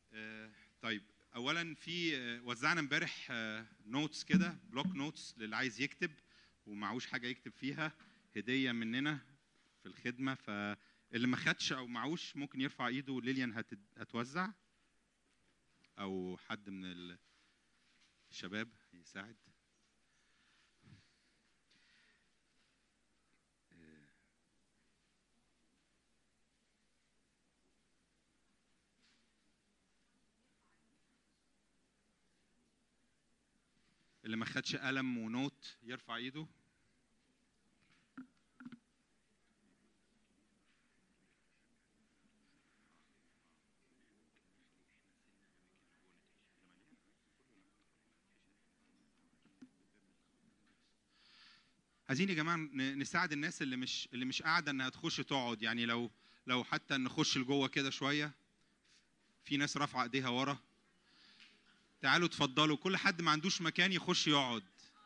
آه، طيب اولا في آه، وزعنا امبارح نوتس كده بلوك نوتس للي عايز يكتب ومعهوش حاجه يكتب فيها هديه مننا في الخدمه فاللي ما خدش او معهوش ممكن يرفع ايده ليليان هتد- هتوزع او حد من ال- الشباب يساعد اللي ما خدش قلم ونوت يرفع ايده عايزين يا جماعه ن- نساعد الناس اللي مش اللي مش قاعده انها تخش تقعد يعني لو لو حتى نخش لجوه كده شويه في ناس رافعه ايديها ورا تعالوا اتفضلوا كل حد ما عندوش مكان يخش يقعد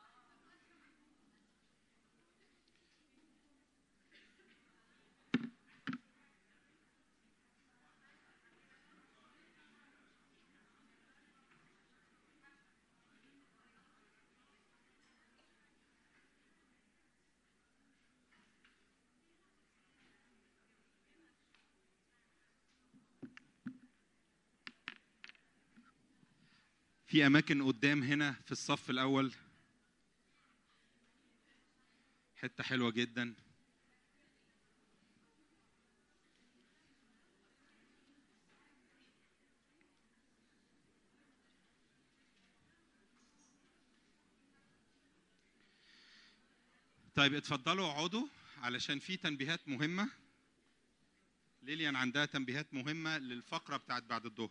في اماكن قدام هنا في الصف الاول حته حلوه جدا طيب اتفضلوا اقعدوا علشان في تنبيهات مهمه ليليان عندها تنبيهات مهمه للفقره بتاعت بعد الظهر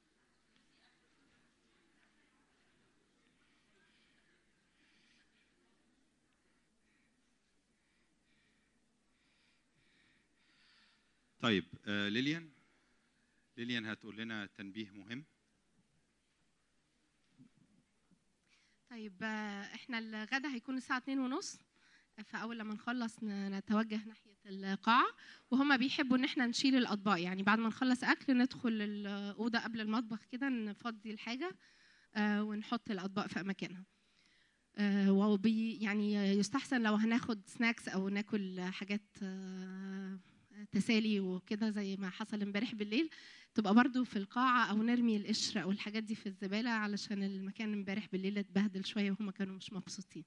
طيب آه ليليان ليليان هتقول لنا تنبيه مهم طيب آه، احنا الغدا هيكون الساعة اتنين ونص فأول لما نخلص ن- نتوجه ناحية القاعة وهما بيحبوا إن احنا نشيل الأطباق يعني بعد ما نخلص أكل ندخل الأوضة قبل المطبخ كده نفضي الحاجة آه، ونحط الأطباق في أماكنها آه، وبي يعني يستحسن لو هناخد سناكس أو ناكل حاجات آه، تسالي وكده زي ما حصل امبارح بالليل تبقى برضو في القاعة أو نرمي القشر أو الحاجات دي في الزبالة علشان المكان امبارح بالليل اتبهدل شوية وهما كانوا مش مبسوطين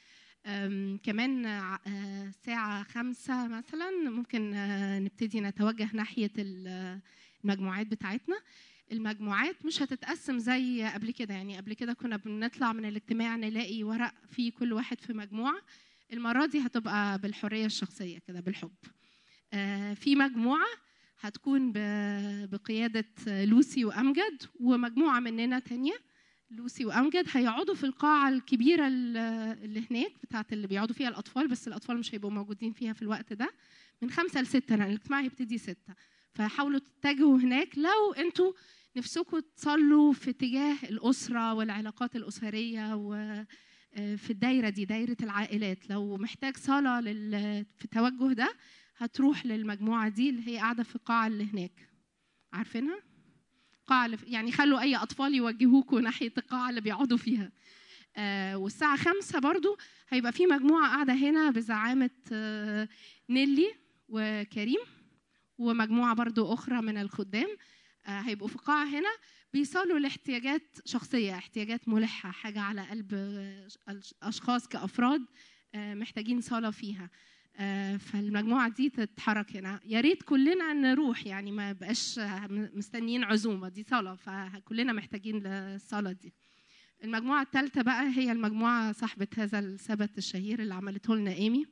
أم، كمان ع- آه، الساعة خمسة مثلا ممكن آه، نبتدي نتوجه ناحية ال- المجموعات بتاعتنا المجموعات مش هتتقسم زي قبل كده يعني قبل كده كنا بنطلع من الاجتماع نلاقي ورق فيه كل واحد في مجموعة المرة دي هتبقى بالحرية الشخصية كده بالحب آه، في مجموعة هتكون ب- بقيادة لوسي وأمجد ومجموعة مننا تانية لوسي وأمجد هيقعدوا في القاعة الكبيرة ال- اللي هناك بتاعت اللي بيقعدوا فيها الأطفال بس الأطفال مش هيبقوا موجودين فيها في الوقت ده من خمسة لستة لأن الاجتماع هيبتدي ستة فحاولوا تتجهوا هناك لو انتوا نفسكم تصلوا في اتجاه الأسرة والعلاقات الأسرية و في الدايرة دي دايرة العائلات لو محتاج صلاة لل... في التوجه ده هتروح للمجموعة دي اللي هي قاعدة في القاعة اللي هناك عارفينها؟ القاعة اللي في... يعني خلوا أي أطفال يوجهوكوا ناحية القاعة اللي بيقعدوا فيها آه والساعة خمسة برضو هيبقى في مجموعة قاعدة هنا بزعامة آه نيلي وكريم ومجموعة برضو أخرى من الخدام آه هيبقوا في القاعة هنا بيصلوا لاحتياجات شخصية احتياجات ملحة حاجة على قلب آه، أشخاص كأفراد آه، محتاجين صلاة فيها آه، فالمجموعة دي تتحرك هنا يا ريت كلنا نروح يعني ما بقاش آه، مستنيين عزومة دي صلاة فكلنا محتاجين للصلاة دي المجموعة الثالثة بقى هي المجموعة صاحبة هذا السبت الشهير اللي عملته لنا إيمي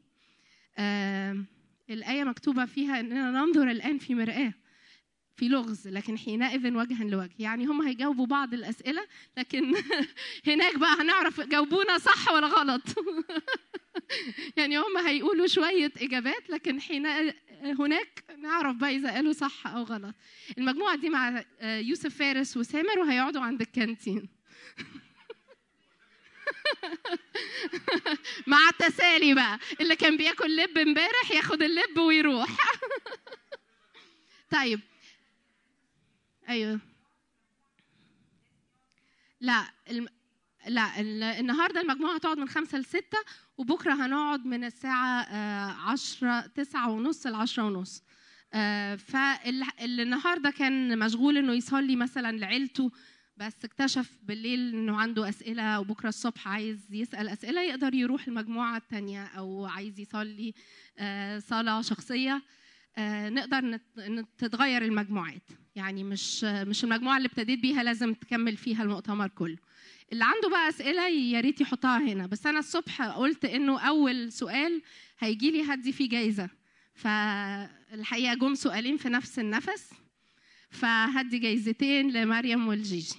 آه، الآية مكتوبة فيها إننا ننظر الآن في مرآة في لغز لكن حينئذ وجها لوجه يعني هم هيجاوبوا بعض الأسئلة لكن هناك بقى هنعرف جاوبونا صح ولا غلط يعني هم هيقولوا شوية إجابات لكن حين هناك نعرف بقى إذا قالوا صح أو غلط المجموعة دي مع آه، يوسف فارس وسامر وهيقعدوا عند الكانتين مع التسالي بقى اللي كان بياكل لب امبارح ياخد اللب ويروح طيب ايوه لا الم... لا ال- النهارده المجموعه هتقعد من خمسة لستة وبكره هنقعد من الساعه آه، عشرة تسعة ونص لعشرة ونص فالنهارده كان مشغول انه يصلي مثلا لعيلته بس اكتشف بالليل انه عنده اسئله وبكره الصبح عايز يسال اسئله يقدر يروح المجموعه الثانيه او عايز يصلي آه، صلاه شخصيه آه، نقدر نت- نت- تتغير المجموعات يعني مش مش المجموعه اللي ابتديت بيها لازم تكمل فيها المؤتمر كله اللي عنده بقى اسئله يا ريت يحطها هنا بس انا الصبح قلت انه اول سؤال هيجي لي هدي فيه جايزه فالحقيقه جم سؤالين في نفس النفس فهدي جايزتين لمريم والجيجي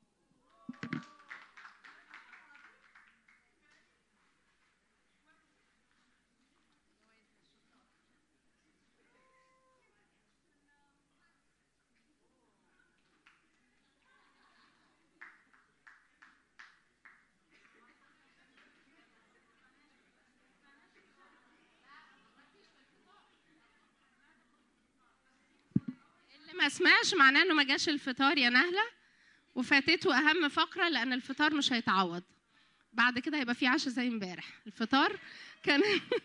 اللي ما سمعش معناه انه ما جاش الفطار يا نهله وفاتته اهم فقره لان الفطار مش هيتعوض بعد كده هيبقى في عشاء زي امبارح الفطار كان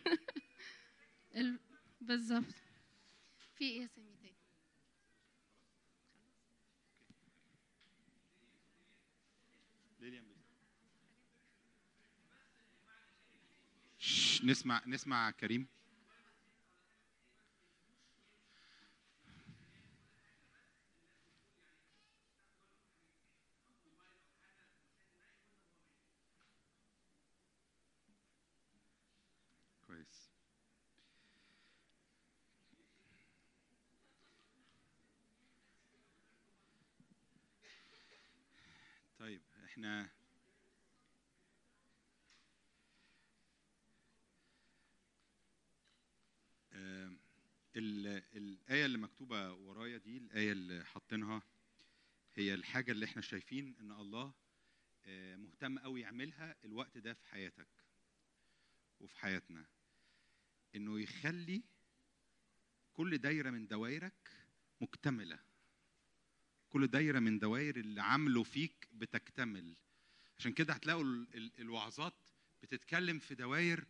ال- بالظبط في ايه يا سامي تاني شش، نسمع نسمع كريم كويس طيب احنا آه، ال- الآية اللي مكتوبة ورايا دي الآية اللي حاطينها هي الحاجة اللي احنا شايفين إن الله آه، مهتم قوي يعملها الوقت ده في حياتك وفي حياتنا إنه يخلي كل دايرة من دوائرك مكتملة كل دايرة من دوائر اللي عامله فيك بتكتمل عشان كده هتلاقوا ال- ال- الوعظات بتتكلم في دوائر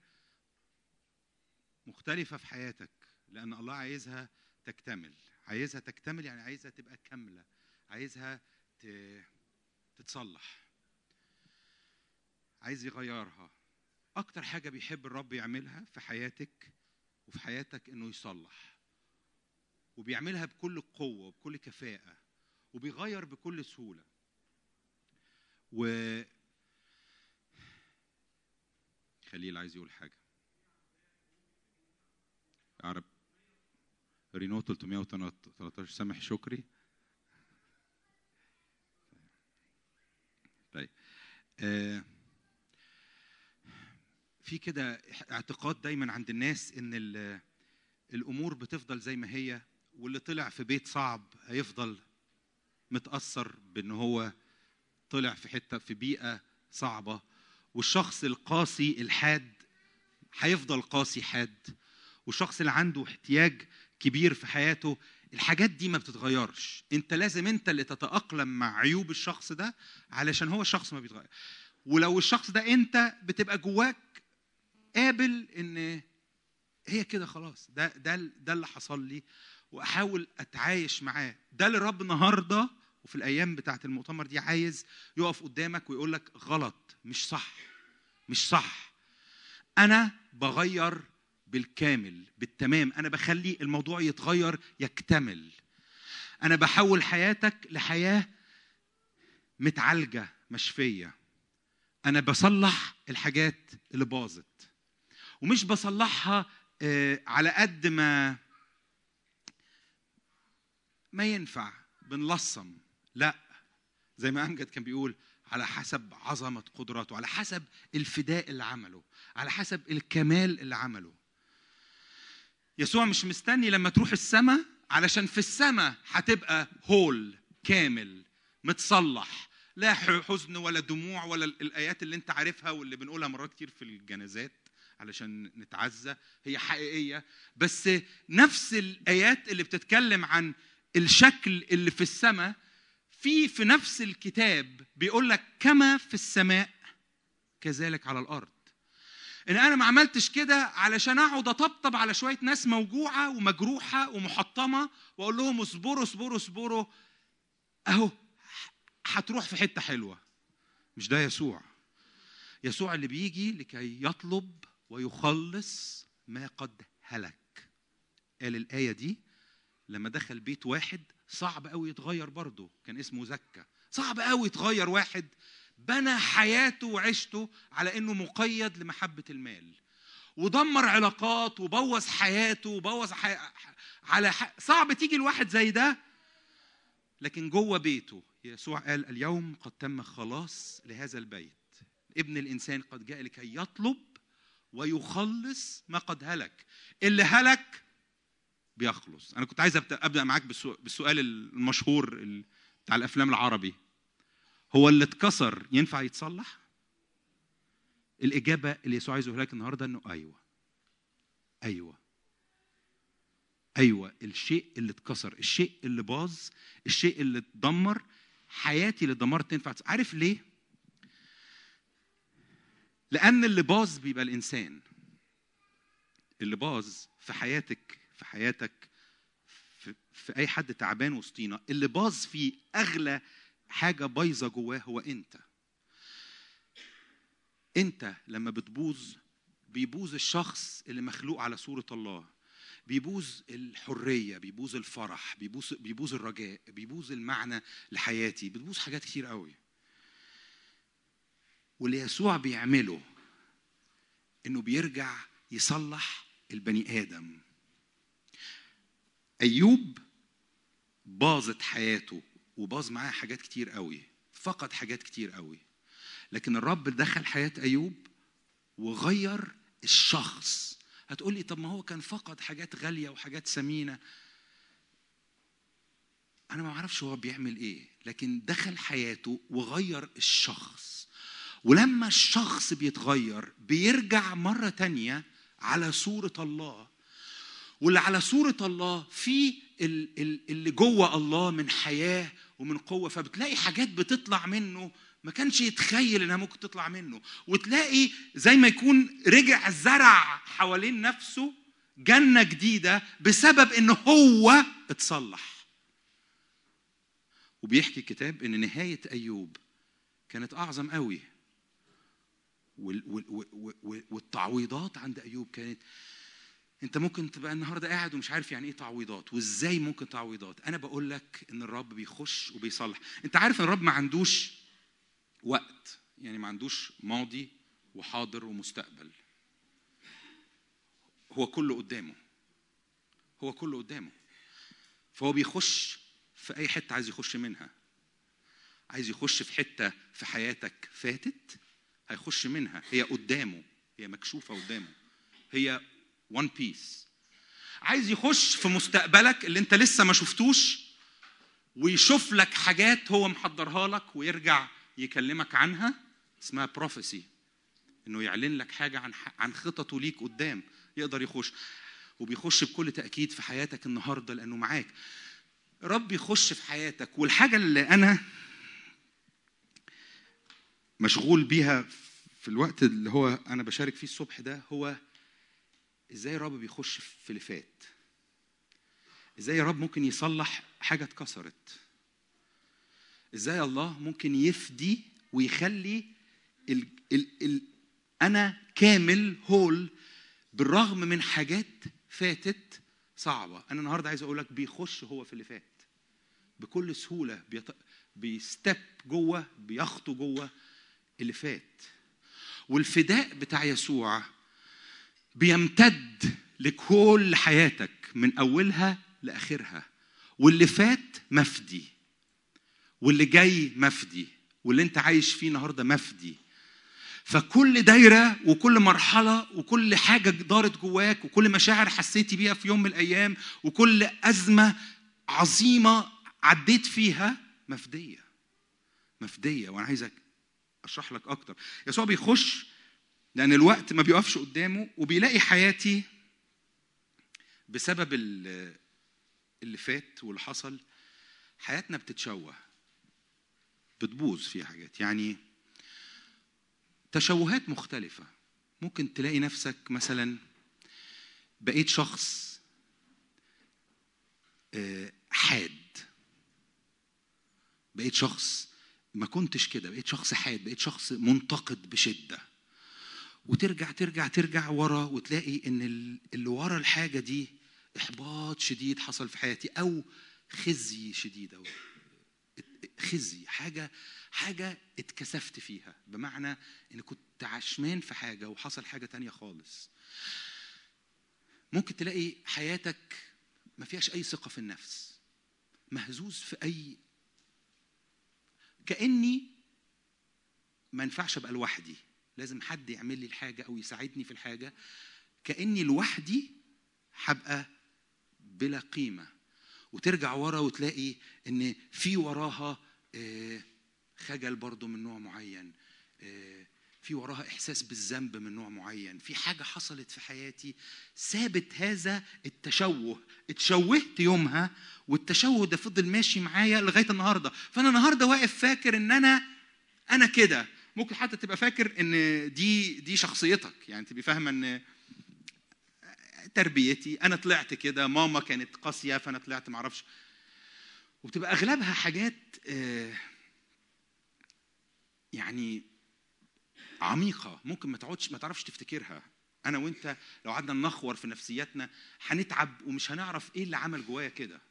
مختلفة في حياتك لأن الله عايزها تكتمل عايزها تكتمل يعني عايزها تبقى كاملة عايزها ت- تتصلح عايز يغيرها أكتر حاجة بيحب الرب يعملها في حياتك وفي حياتك إنه يصلح وبيعملها بكل قوة وبكل كفاءة وبيغير بكل سهولة و خليل عايز يقول حاجة عرب رينو 313 سامح شكري طيب آه في كده اعتقاد دايما عند الناس ان ال- الامور بتفضل زي ما هي واللي طلع في بيت صعب هيفضل متاثر بان هو طلع في حته في بيئه صعبه والشخص القاسي الحاد هيفضل قاسي حاد والشخص اللي عنده احتياج كبير في حياته الحاجات دي ما بتتغيرش انت لازم انت اللي تتاقلم مع عيوب الشخص ده علشان هو الشخص ما بيتغير ولو الشخص ده انت بتبقى جواك قابل ان هي كده خلاص ده ده ده اللي حصل لي واحاول اتعايش معاه ده اللي الرب النهارده وفي الايام بتاعه المؤتمر دي عايز يقف قدامك ويقول لك غلط مش صح مش صح انا بغير بالكامل بالتمام انا بخلي الموضوع يتغير يكتمل انا بحول حياتك لحياه متعالجه مشفيه انا بصلح الحاجات اللي باظت ومش بصلحها آه، على قد ما ما ينفع بنلصم لا زي ما امجد كان بيقول على حسب عظمه قدراته على حسب الفداء اللي عمله على حسب الكمال اللي عمله يسوع مش مستني لما تروح السماء علشان في السماء هتبقى هول كامل متصلح لا حزن ولا دموع ولا الايات اللي انت عارفها واللي بنقولها مرات كتير في الجنازات علشان نتعزى هي حقيقيه بس نفس الايات اللي بتتكلم عن الشكل اللي في السماء في في نفس الكتاب بيقول لك كما في السماء كذلك على الارض ان انا ما عملتش كده علشان اقعد اطبطب على شويه ناس موجوعه ومجروحه ومحطمه واقول لهم اصبروا اصبروا اصبروا اهو هتروح في حته حلوه مش ده يسوع يسوع اللي بيجي لكي يطلب ويخلص ما قد هلك قال الايه دي لما دخل بيت واحد صعب قوي يتغير برضه كان اسمه زكا صعب قوي يتغير واحد بنى حياته وعيشته على انه مقيد لمحبه المال ودمر علاقات وبوظ حياته وبوظ حي... على ح... صعب تيجي الواحد زي ده لكن جوه بيته يسوع قال اليوم قد تم خلاص لهذا البيت ابن الانسان قد جاء لكي يطلب ويخلص ما قد هلك اللي هلك بيخلص انا كنت عايز ابدا ابدا معاك بالسؤال المشهور بتاع الافلام العربي هو اللي اتكسر ينفع يتصلح الاجابه اللي يسوع عايز يقولها لك النهارده انه ايوه ايوه ايوه الشيء اللي اتكسر الشيء اللي باظ الشيء اللي اتدمر حياتي اللي اتدمرت تنفع عارف ليه لان اللي باظ بيبقى الانسان اللي باظ في حياتك في حياتك في, في اي حد تعبان وسطينا اللي باظ فيه اغلى حاجه بايظه جواه هو انت انت لما بتبوظ بيبوظ الشخص اللي مخلوق على صوره الله بيبوظ الحريه بيبوظ الفرح بيبوظ بيبوظ الرجاء بيبوظ المعنى لحياتي بتبوظ حاجات كتير قوي واللي يسوع بيعمله انه بيرجع يصلح البني ادم ايوب باظت حياته وباظ معاه حاجات كتير قوي فقد حاجات كتير قوي لكن الرب دخل حياه ايوب وغير الشخص هتقول لي طب ما هو كان فقد حاجات غاليه وحاجات ثمينه انا ما اعرفش هو بيعمل ايه لكن دخل حياته وغير الشخص ولما الشخص بيتغير بيرجع مرة تانية على صورة الله واللي على صورة الله في اللي جوه الله من حياة ومن قوة فبتلاقي حاجات بتطلع منه ما كانش يتخيل انها ممكن تطلع منه وتلاقي زي ما يكون رجع زرع حوالين نفسه جنة جديدة بسبب ان هو اتصلح وبيحكي الكتاب ان نهاية ايوب كانت اعظم قوي والتعويضات عند ايوب كانت انت ممكن تبقى النهارده قاعد ومش عارف يعني ايه تعويضات وازاي ممكن تعويضات انا بقول لك ان الرب بيخش وبيصلح انت عارف ان الرب ما عندوش وقت يعني ما عندوش ماضي وحاضر ومستقبل هو كله قدامه هو كله قدامه فهو بيخش في اي حته عايز يخش منها عايز يخش في حته في حياتك فاتت هيخش منها هي قدامه هي مكشوفه قدامه هي وان بيس عايز يخش في مستقبلك اللي انت لسه ما شفتوش ويشوف لك حاجات هو محضرها لك ويرجع يكلمك عنها اسمها بروفيسي انه يعلن لك حاجه عن عن خططه ليك قدام يقدر يخش وبيخش بكل تاكيد في حياتك النهارده لانه معاك رب يخش في حياتك والحاجه اللي انا مشغول بيها في الوقت اللي هو انا بشارك فيه الصبح ده هو ازاي الرب بيخش في اللي فات ازاي الرب ممكن يصلح حاجه اتكسرت ازاي الله ممكن يفدي ويخلي ال ال ال انا كامل هول بالرغم من حاجات فاتت صعبه انا النهارده عايز اقول لك بيخش هو في اللي فات بكل سهوله بيط... بيستب جوه بيخطو جوه اللي فات والفداء بتاع يسوع بيمتد لكل حياتك من اولها لاخرها واللي فات مفدي واللي جاي مفدي واللي انت عايش فيه النهارده مفدي فكل دايرة وكل مرحلة وكل حاجة دارت جواك وكل مشاعر حسيتي بيها في يوم من الأيام وكل أزمة عظيمة عديت فيها مفدية مفدية وأنا عايزك اشرح لك اكتر يسوع بيخش لان الوقت ما بيقفش قدامه وبيلاقي حياتي بسبب اللي فات واللي حصل حياتنا بتتشوه بتبوظ فيها حاجات يعني تشوهات مختلفة ممكن تلاقي نفسك مثلا بقيت شخص آه، حاد بقيت شخص ما كنتش كده بقيت شخص حاد بقيت شخص منتقد بشدة وترجع ترجع ترجع ورا وتلاقي ان ال- اللي ورا الحاجة دي احباط شديد حصل في حياتي او خزي شديد او خزي حاجة حاجة اتكسفت فيها بمعنى ان كنت عشمان في حاجة وحصل حاجة تانية خالص ممكن تلاقي حياتك ما فيهاش اي ثقة في النفس مهزوز في اي كاني ما ينفعش ابقى لوحدي لازم حد يعمل لي الحاجه او يساعدني في الحاجه كاني لوحدي هبقى بلا قيمه وترجع ورا وتلاقي ان في وراها آه، خجل برضو من نوع معين آه، في وراها احساس بالذنب من نوع معين في حاجه حصلت في حياتي ثابت هذا التشوه اتشوهت يومها والتشوه ده فضل ماشي معايا لغايه النهارده فانا النهارده واقف فاكر ان انا انا كده ممكن حتى تبقى فاكر ان دي دي شخصيتك يعني تبقي فاهمه ان تربيتي انا طلعت كده ماما كانت قاسيه فانا طلعت معرفش وبتبقى اغلبها حاجات آه، يعني عميقه ممكن ما تقعدش ما تعرفش تفتكرها انا وانت لو قعدنا ننخور في نفسياتنا هنتعب ومش هنعرف ايه اللي عمل جوايا كده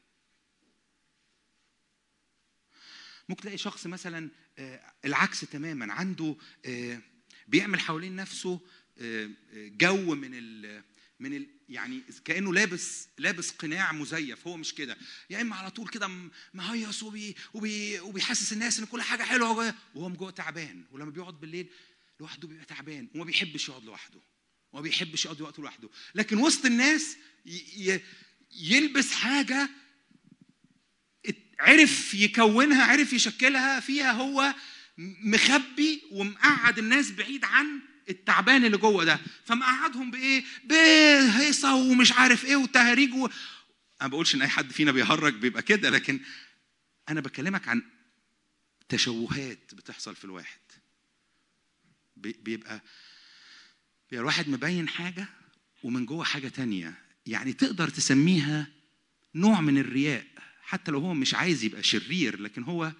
ممكن تلاقي شخص مثلا آه، العكس تماما عنده آه، بيعمل حوالين نفسه آه، آه، جو من ال من ال يعني كانه لابس لابس قناع مزيف هو مش كده يا اما على طول كده م- مهيص وبي وبي وبيحسس الناس ان كل حاجه حلوه جواه وهو من جوه تعبان ولما بيقعد بالليل لوحده بيبقى تعبان وما بيحبش يقعد لوحده وما بيحبش يقضي وقته لوحده لكن وسط الناس ي- ي- يلبس حاجه ات- عرف يكونها عرف يشكلها فيها هو مخبي ومقعد الناس بعيد عن التعبان اللي جوه ده فمقعدهم بايه بهيصه ومش عارف ايه وتهريج و... انا ما بقولش ان اي حد فينا بيهرج بيبقى كده لكن انا بكلمك عن تشوهات بتحصل في الواحد بي- بيبقى بيبقى الواحد مبين حاجه ومن جوه حاجه تانية يعني تقدر تسميها نوع من الرياء حتى لو هو مش عايز يبقى شرير لكن هو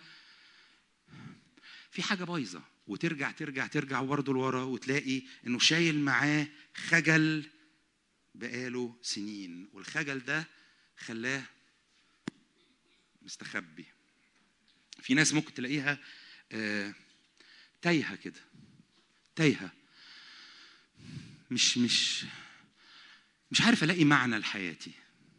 في حاجه بايظه وترجع ترجع ترجع برضه لورا وتلاقي انه شايل معاه خجل بقاله سنين والخجل ده خلاه مستخبي في ناس ممكن تلاقيها آه، تايهه كده تايهه مش مش مش عارف الاقي معنى لحياتي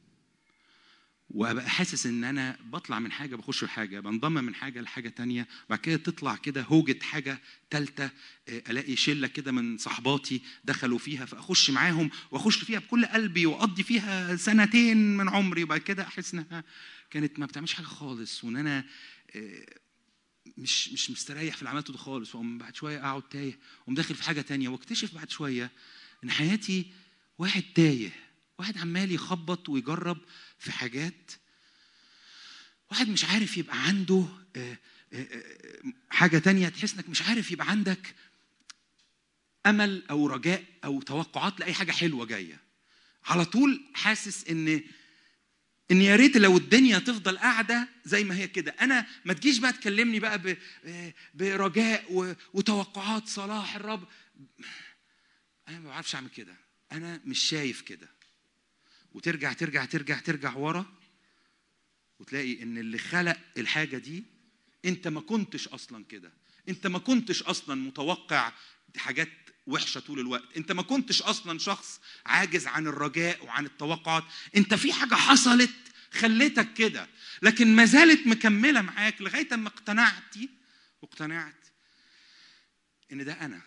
وابقى حاسس ان انا بطلع من حاجه بخش في حاجه بنضم من حاجه لحاجه تانية بعد كده تطلع كده هوجة حاجه تالتة آه، الاقي شله كده من صحباتي دخلوا فيها فاخش معاهم واخش فيها بكل قلبي واقضي فيها سنتين من عمري وبعد كده احس انها كانت ما بتعملش حاجه خالص وان انا آه، مش مش مستريح في اللي عملته ده خالص واقوم بعد شويه اقعد تايه واقوم داخل في حاجه تانية واكتشف بعد شويه ان حياتي واحد تايه واحد عمال يخبط ويجرب في حاجات واحد مش عارف يبقى عنده آه، آه، آه، حاجة تانية تحس انك مش عارف يبقى عندك أمل أو رجاء أو توقعات لأي حاجة حلوة جاية على طول حاسس إن إن يا ريت لو الدنيا تفضل قاعدة زي ما هي كده أنا ما تجيش بقى تكلمني بقى ب- آه، برجاء و- وتوقعات صلاح الرب أنا ما بعرفش أعمل كده أنا مش شايف كده وترجع ترجع ترجع ترجع ورا وتلاقي ان اللي خلق الحاجه دي انت ما كنتش اصلا كده انت ما كنتش اصلا متوقع حاجات وحشه طول الوقت انت ما كنتش اصلا شخص عاجز عن الرجاء وعن التوقعات انت في حاجه حصلت خلتك كده لكن ما زالت مكمله معاك لغايه ما اقتنعتي واقتنعت ان ده انا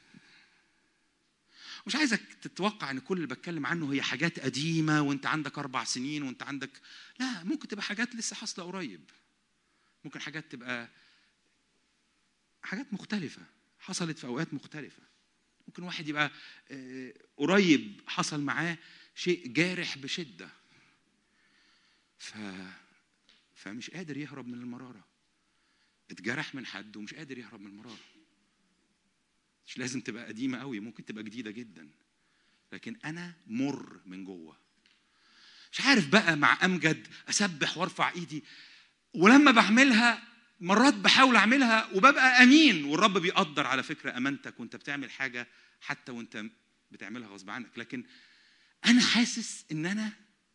مش عايزك تتوقع ان كل اللي بتكلم عنه هي حاجات قديمه وانت عندك اربع سنين وانت عندك لا ممكن تبقى حاجات لسه حاصله قريب ممكن حاجات تبقى حاجات مختلفه حصلت في اوقات مختلفه ممكن واحد يبقى آه، قريب حصل معاه شيء جارح بشده ف فمش قادر يهرب من المراره اتجرح من حد ومش قادر يهرب من المراره مش لازم تبقى قديمه قوي ممكن تبقى جديده جدا لكن انا مر من جوه مش عارف بقى مع امجد اسبح وارفع ايدي ولما بعملها مرات بحاول اعملها وببقى امين والرب بيقدر على فكره امانتك وانت بتعمل حاجه حتى وانت بتعملها غصب عنك لكن انا حاسس ان انا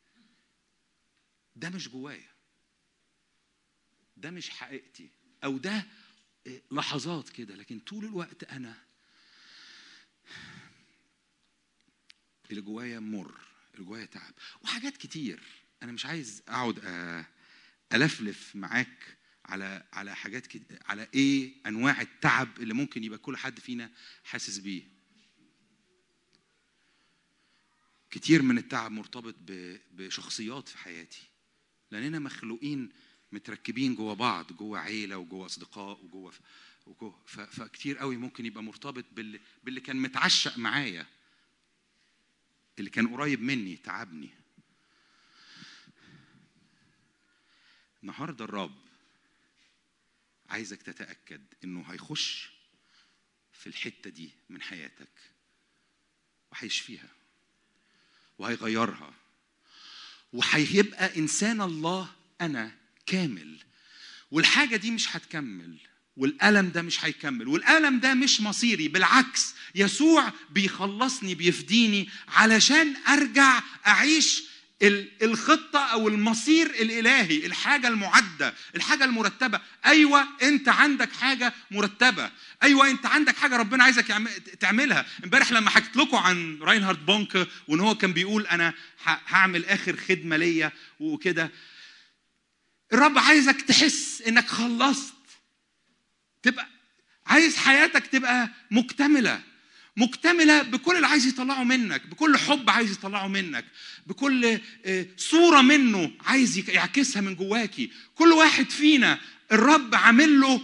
ده مش جوايا ده مش حقيقتي او ده لحظات كده لكن طول الوقت انا اللي جوايا مر اللي جوايا تعب وحاجات كتير انا مش عايز اقعد الفلف معاك على على حاجات كده على ايه انواع التعب اللي ممكن يبقى كل حد فينا حاسس بيه كتير من التعب مرتبط بشخصيات في حياتي لاننا مخلوقين متركبين جوه بعض جوه عيله وجوه اصدقاء وجوه وجوه فكتير قوي ممكن يبقى مرتبط باللي, باللي كان متعشق معايا اللي كان قريب مني تعبني النهارده الرب عايزك تتاكد انه هيخش في الحته دي من حياتك وهيشفيها وهيغيرها وهيبقى انسان الله انا كامل والحاجه دي مش هتكمل والالم ده مش هيكمل والالم ده مش مصيري بالعكس يسوع بيخلصني بيفديني علشان ارجع اعيش الخطة أو المصير الإلهي الحاجة المعدة الحاجة المرتبة أيوة أنت عندك حاجة مرتبة أيوة أنت عندك حاجة ربنا عايزك تعملها امبارح لما حكيت لكم عن راينهارد بونك وإن هو كان بيقول أنا هعمل آخر خدمة ليا وكده الرب عايزك تحس إنك خلصت تبقى عايز حياتك تبقى مكتمله مكتمله بكل اللي عايز يطلعه منك بكل حب عايز يطلعه منك بكل صوره منه عايز يعكسها من جواكي كل واحد فينا الرب عامل له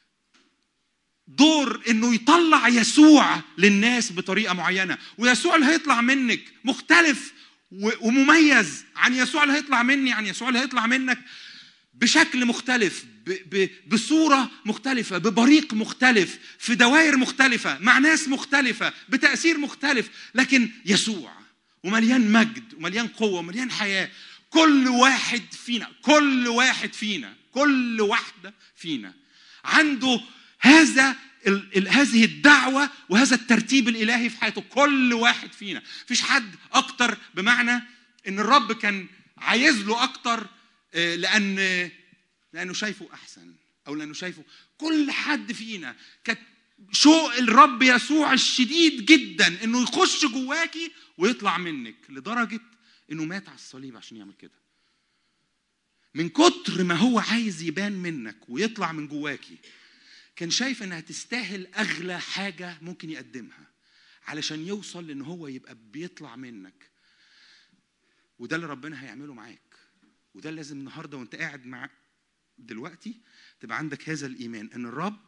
دور انه يطلع يسوع للناس بطريقه معينه ويسوع اللي هيطلع منك مختلف ومميز عن يسوع اللي هيطلع مني عن يسوع اللي هيطلع منك بشكل مختلف بصورة مختلفة ببريق مختلف في دوائر مختلفة مع ناس مختلفة بتأثير مختلف لكن يسوع ومليان مجد ومليان قوة ومليان حياة كل واحد فينا كل واحد فينا كل واحدة فينا عنده هذا ال هذه الدعوة وهذا الترتيب الإلهي في حياته كل واحد فينا مفيش حد أكتر بمعنى إن الرب كان عايز له أكتر لأن لأنه شايفه أحسن أو لأنه شايفه كل حد فينا كانت شوق الرب يسوع الشديد جدا إنه يخش جواكي ويطلع منك لدرجة إنه مات على الصليب عشان يعمل كده. من كتر ما هو عايز يبان منك ويطلع من جواكي كان شايف إنها تستاهل أغلى حاجة ممكن يقدمها علشان يوصل لإن هو يبقى بيطلع منك. وده اللي ربنا هيعمله معاك. وده لازم النهارده وانت قاعد مع دلوقتي تبقى عندك هذا الايمان ان الرب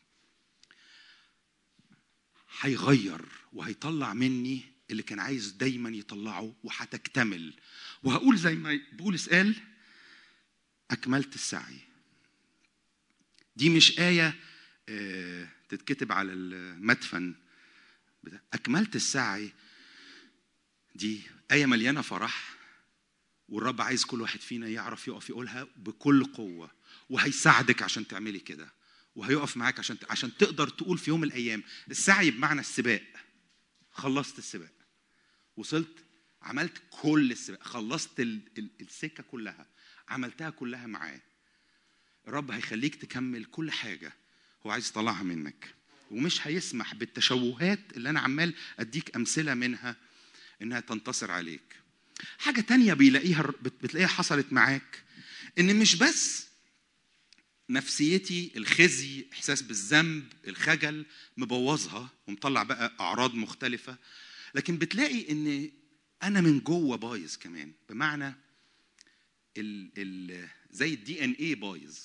هيغير وهيطلع مني اللي كان عايز دايما يطلعه وهتكتمل وهقول زي ما بولس قال اكملت السعي دي مش ايه تتكتب على المدفن اكملت السعي دي ايه مليانه فرح والرب عايز كل واحد فينا يعرف يقف يقولها بكل قوة وهيساعدك عشان تعملي كده وهيقف معاك عشان عشان تقدر تقول في يوم من الأيام السعي بمعنى السباق خلصت السباق وصلت عملت كل السباق خلصت ال... ال... السكة كلها عملتها كلها معاه الرب هيخليك تكمل كل حاجة هو عايز يطلعها منك ومش هيسمح بالتشوهات اللي أنا عمال أديك أمثلة منها إنها تنتصر عليك حاجة تانية بيلاقيها بتلاقيها حصلت معاك إن مش بس نفسيتي الخزي إحساس بالذنب الخجل مبوظها ومطلع بقى أعراض مختلفة لكن بتلاقي إن أنا من جوه بايظ كمان بمعنى ال ال زي الدي ان ايه بايظ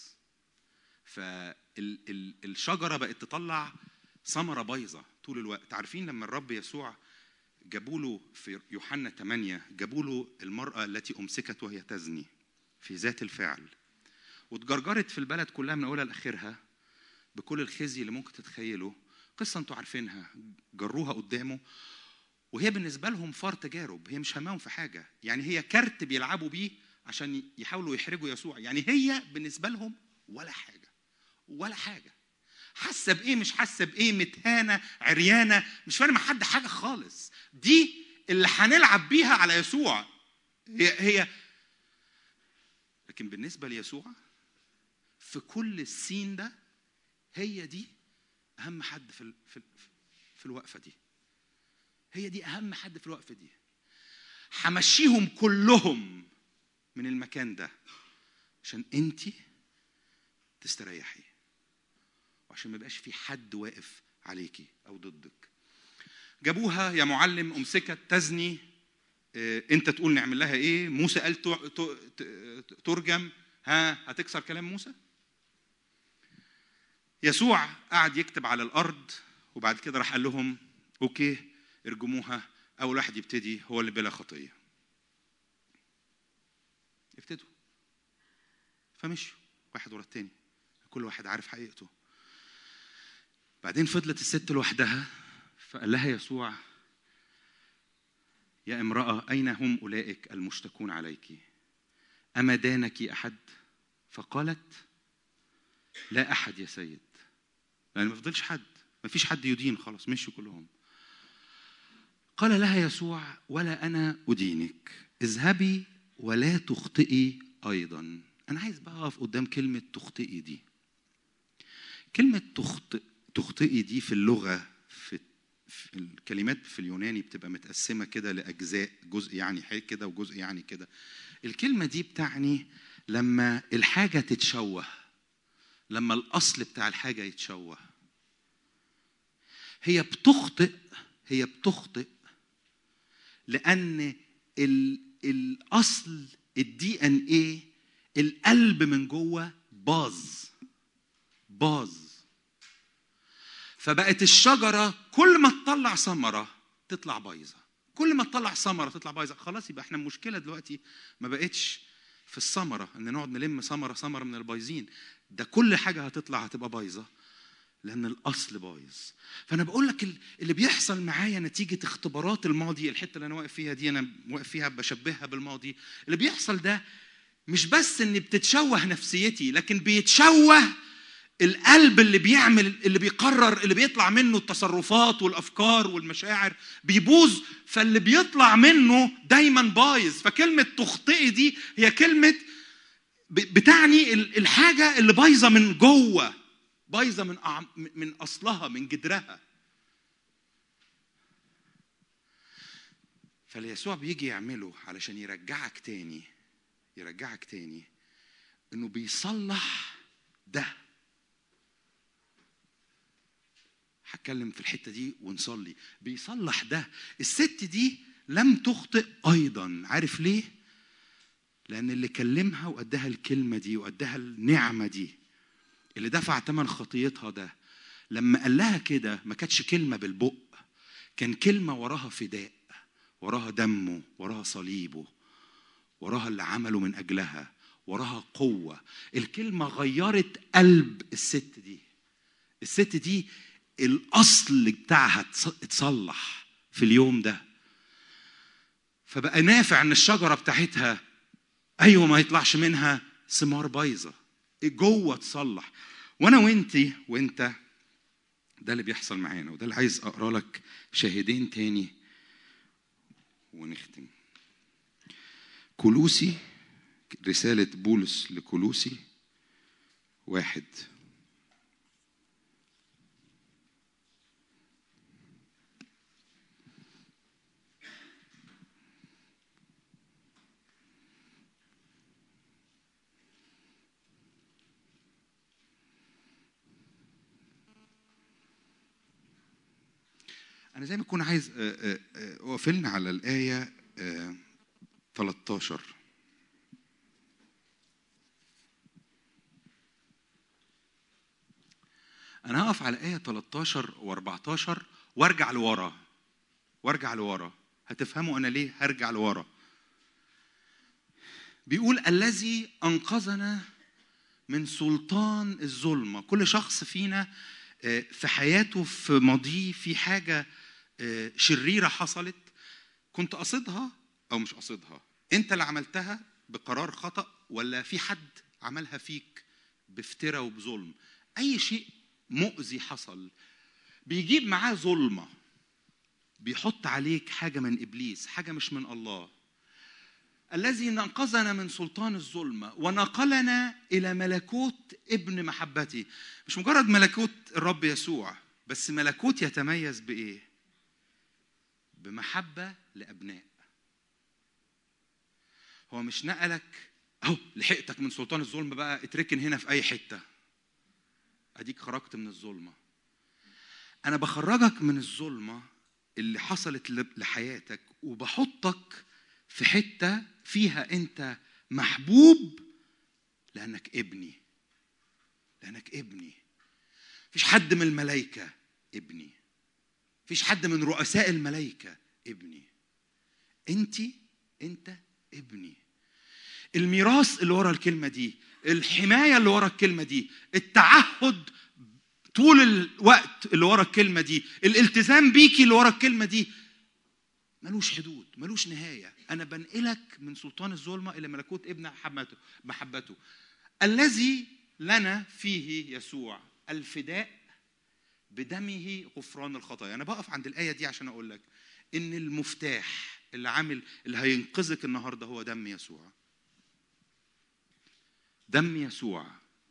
فالشجره بقت تطلع ثمره بايظه طول الوقت عارفين لما الرب يسوع جابوا له في يوحنا 8 جابوا له المرأة التي أمسكت وهي تزني في ذات الفعل واتجرجرت في البلد كلها من أولها لآخرها بكل الخزي اللي ممكن تتخيله قصه انتوا عارفينها جروها قدامه وهي بالنسبه لهم فار تجارب هي مش همهم في حاجه يعني هي كارت بيلعبوا بيه عشان يحاولوا يحرجوا يسوع يعني هي بالنسبه لهم ولا حاجه ولا حاجه حاسه بايه مش حاسه بايه متهانه عريانه مش فارق مع حد حاجه خالص دي اللي هنلعب بيها على يسوع هي هي لكن بالنسبه ليسوع في كل السين ده هي دي اهم حد في ال- في ال- في الوقفه دي هي دي اهم حد في الوقفه دي همشيهم كلهم من المكان ده عشان انت تستريحي وعشان ما يبقاش في حد واقف عليكي او ضدك جابوها يا معلم امسكت تزني آه، انت تقول نعمل لها ايه موسى قال تو- تو- ت- ترجم ها هتكسر كلام موسى يسوع قعد يكتب على الارض وبعد كده راح قال لهم اوكي ارجموها اول واحد يبتدي هو اللي بلا خطيه ابتدوا فمشوا واحد ورا التاني كل واحد عارف حقيقته بعدين فضلت الست لوحدها فقال لها يسوع يا امرأة أين هم أولئك المشتكون عليك أما دانك أحد فقالت لا أحد يا سيد لأن ما فضلش حد ما فيش حد يدين خلاص مشوا كلهم قال لها يسوع ولا أنا أدينك اذهبي ولا تخطئي أيضا أنا عايز بقى أقف قدام كلمة تخطئي دي كلمة تخطئ تخطئي دي في اللغة في في الكلمات في اليوناني بتبقى متقسمة كده لأجزاء جزء يعني حاجة كده وجزء يعني كده الكلمة دي بتعني لما الحاجة تتشوه لما الأصل بتاع الحاجة يتشوه هي بتخطئ هي بتخطئ لأن ال الأصل الدي ان ايه القلب من جوه باظ باظ فبقت الشجرة كل ما تطلع ثمرة تطلع بايظة كل ما تطلع ثمرة تطلع بايظة خلاص يبقى احنا المشكلة دلوقتي ما بقتش في الثمرة ان نقعد نلم ثمرة ثمرة من البايظين ده كل حاجة هتطلع هتبقى بايظة لأن الأصل بايظ فأنا بقول لك ال- اللي بيحصل معايا نتيجة اختبارات الماضي الحتة اللي أنا واقف فيها دي أنا واقف فيها بشبهها بالماضي اللي بيحصل ده مش بس إن بتتشوه نفسيتي لكن بيتشوه القلب اللي بيعمل اللي بيقرر اللي بيطلع منه التصرفات والافكار والمشاعر بيبوظ فاللي بيطلع منه دايما بايظ فكلمه تخطئي دي هي كلمه ب- بتعني ال- الحاجه اللي بايظه من جوه بايظه من أعم- من اصلها من جدرها فاللي يسوع بيجي يعمله علشان يرجعك تاني يرجعك تاني انه بيصلح ده هتكلم في الحته دي ونصلي بيصلح ده الست دي لم تخطئ ايضا عارف ليه لان اللي كلمها واداها الكلمه دي واداها النعمه دي اللي دفع ثمن خطيتها ده لما قال لها كده ما كانتش كلمه بالبق كان كلمه وراها فداء وراها دمه وراها صليبه وراها اللي عمله من اجلها وراها قوه الكلمه غيرت قلب الست دي الست دي الاصل بتاعها اتص- اتصلح في اليوم ده فبقى نافع ان الشجره بتاعتها ايوه ما يطلعش منها ثمار بايظه جوه تصلح وانا وانتي وانت ده اللي بيحصل معانا وده اللي عايز اقرا لك شاهدين تاني ونختم كلوسي رسالة بولس لكلوسي واحد أنا زي ما أكون عايز آه، آه، آه، أقفلنا على الآية آه، 13 أنا هقف على آية 13 و14 وأرجع لورا وأرجع لورا هتفهموا أنا ليه هرجع لورا بيقول الذي أنقذنا من سلطان الظلمه كل شخص فينا آه، في حياته في ماضيه في حاجه آه، شريره حصلت كنت قصدها او مش قصدها انت اللي عملتها بقرار خطا ولا في حد عملها فيك بافتراء وبظلم اي شيء مؤذي حصل بيجيب معاه ظلمه بيحط عليك حاجه من ابليس حاجه مش من الله الذي نقذنا من سلطان الظلمه ونقلنا الى ملكوت ابن محبته مش مجرد ملكوت الرب يسوع بس ملكوت يتميز بايه بمحبه لابناء هو مش نقلك اهو لحقتك من سلطان الظلم بقى اتركن هنا في اي حته اديك خرجت من الظلمه انا بخرجك من الظلمه اللي حصلت ل- لحياتك وبحطك في حته فيها انت محبوب لانك ابني لانك ابني مفيش حد من الملائكه ابني مفيش حد من رؤساء الملائكه ابني انت انت ابني الميراث اللي ورا الكلمه دي الحمايه اللي ورا الكلمه دي التعهد طول الوقت اللي ورا الكلمه دي الالتزام بيكي اللي ورا الكلمه دي ملوش حدود ملوش نهايه انا بنقلك من سلطان الظلمه الى ملكوت ابن محبته محبته الذي لنا فيه يسوع الفداء بدمه غفران الخطايا انا بقف عند الايه دي عشان اقول لك ان المفتاح اللي عامل اللي هينقذك النهارده هو دم يسوع دم يسوع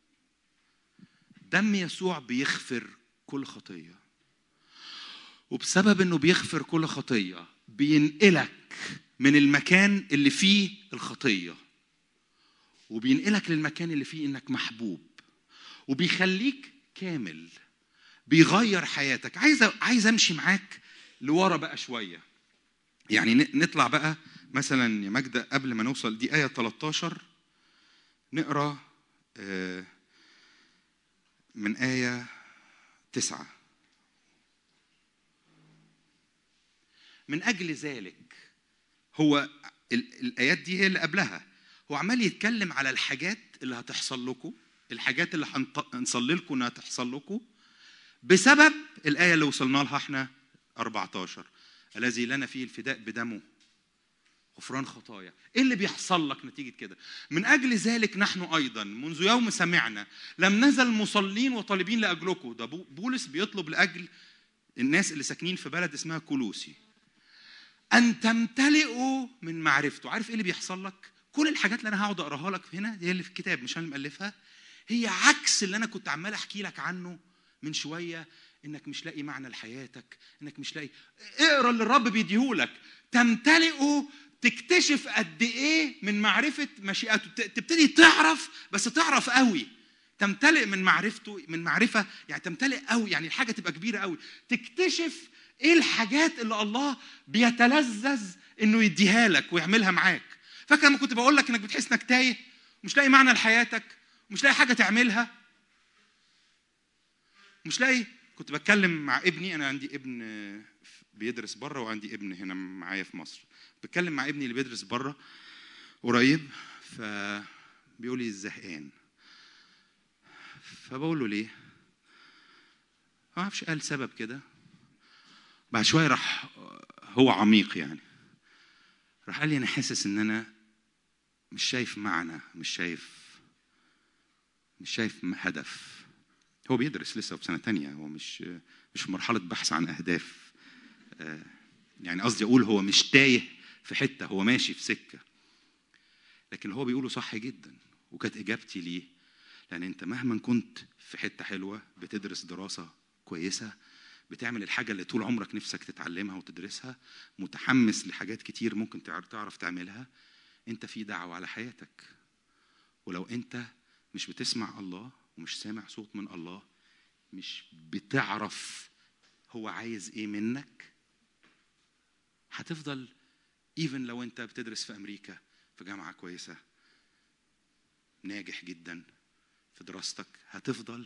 دم يسوع بيغفر كل خطيه وبسبب انه بيغفر كل خطيه بينقلك من المكان اللي فيه الخطيه وبينقلك للمكان اللي فيه انك محبوب وبيخليك كامل بيغير حياتك عايز عايز امشي معاك لورا بقى شويه يعني ن- نطلع بقى مثلا يا ماجدة قبل ما نوصل دي آية 13 نقرا آه، من آية تسعة من أجل ذلك هو ال- الآيات دي هي اللي قبلها هو عمال يتكلم على الحاجات اللي هتحصل لكم الحاجات اللي هنط- هنصلي لكم انها تحصل لكم بسبب الآية اللي وصلنا لها احنا 14 الذي لنا فيه الفداء بدمه غفران خطايا ايه اللي بيحصل لك نتيجه كده من اجل ذلك نحن ايضا منذ يوم سمعنا لم نزل مصلين وطالبين لاجلكم ده بو- بولس بيطلب لاجل الناس اللي ساكنين في بلد اسمها كولوسي ان تمتلئوا من معرفته عارف ايه اللي بيحصل لك كل الحاجات اللي انا هقعد اقراها لك هنا هي اللي في الكتاب مش انا اللي مالفها هي عكس اللي انا كنت عمال احكي لك عنه من شويه انك مش لاقي معنى لحياتك انك مش لاقي اقرا اللي الرب بيديهولك تمتلئوا تكتشف قد ايه من معرفه مشيئته ت- تبتدي تعرف بس تعرف قوي تمتلئ من معرفته من معرفه يعني تمتلئ قوي يعني الحاجه تبقى كبيره قوي تكتشف ايه الحاجات اللي الله بيتلذذ انه يديها لك ويعملها معاك فاكر لما كنت بقول لك انك بتحس انك تايه مش لاقي معنى لحياتك مش لاقي حاجه تعملها مش لاقي كنت بتكلم مع ابني انا عندي ابن آه، بيدرس بره وعندي ابن هنا معايا في مصر بتكلم مع ابني اللي بيدرس بره قريب فبيقول لي زهقان فبقول له ليه ما اعرفش قال سبب كده بعد شويه راح هو عميق يعني راح قال لي انا حاسس ان انا مش شايف معنى مش شايف مش شايف هدف هو بيدرس لسه في سنه تانية هو مش مش في مرحله بحث عن اهداف آه، يعني قصدي اقول هو مش تايه في حته هو ماشي في سكه لكن اللي هو بيقوله صح جدا وكانت اجابتي ليه لان انت مهما كنت في حته حلوه بتدرس دراسه كويسه بتعمل الحاجه اللي طول عمرك نفسك تتعلمها وتدرسها متحمس لحاجات كتير ممكن تعر- تعرف تعملها انت في دعوه على حياتك ولو انت مش بتسمع الله ومش سامع صوت من الله مش بتعرف هو عايز ايه منك هتفضل ايفن لو انت بتدرس في امريكا في جامعه كويسه ناجح جدا في دراستك هتفضل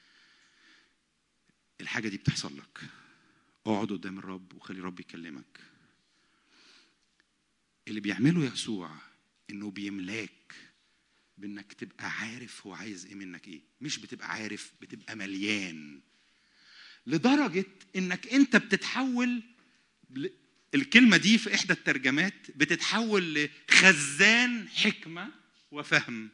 الحاجه دي بتحصل لك اقعد قدام الرب وخلي الرب يكلمك اللي بيعمله يسوع انه بيملاك بانك تبقى عارف هو عايز ايه منك ايه مش بتبقى عارف بتبقى مليان لدرجه انك انت بتتحول ل- الكلمه دي في احدى الترجمات بتتحول لخزان حكمه وفهم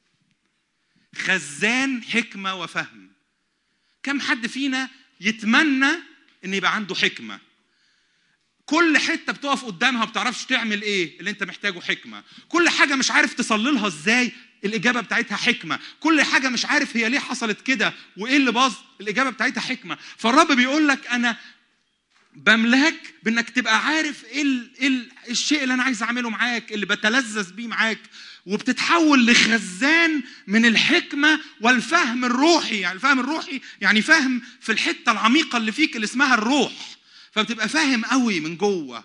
خزان حكمه وفهم كم حد فينا يتمنى ان يبقى عنده حكمه كل حته بتقف قدامها ما بتعرفش تعمل ايه اللي انت محتاجه حكمه كل حاجه مش عارف تصللها ازاي الاجابه بتاعتها حكمه كل حاجه مش عارف هي ليه حصلت كده وايه اللي باظ الاجابه بتاعتها حكمه فالرب بيقول لك انا بملاك بانك تبقى عارف ايه ال- إيه ال- الشيء اللي انا عايز اعمله معاك اللي بتلذذ بيه معاك وبتتحول لخزان من الحكمه والفهم الروحي يعني الفهم الروحي يعني فهم في الحته العميقه اللي فيك اللي اسمها الروح فبتبقى فاهم قوي من جوه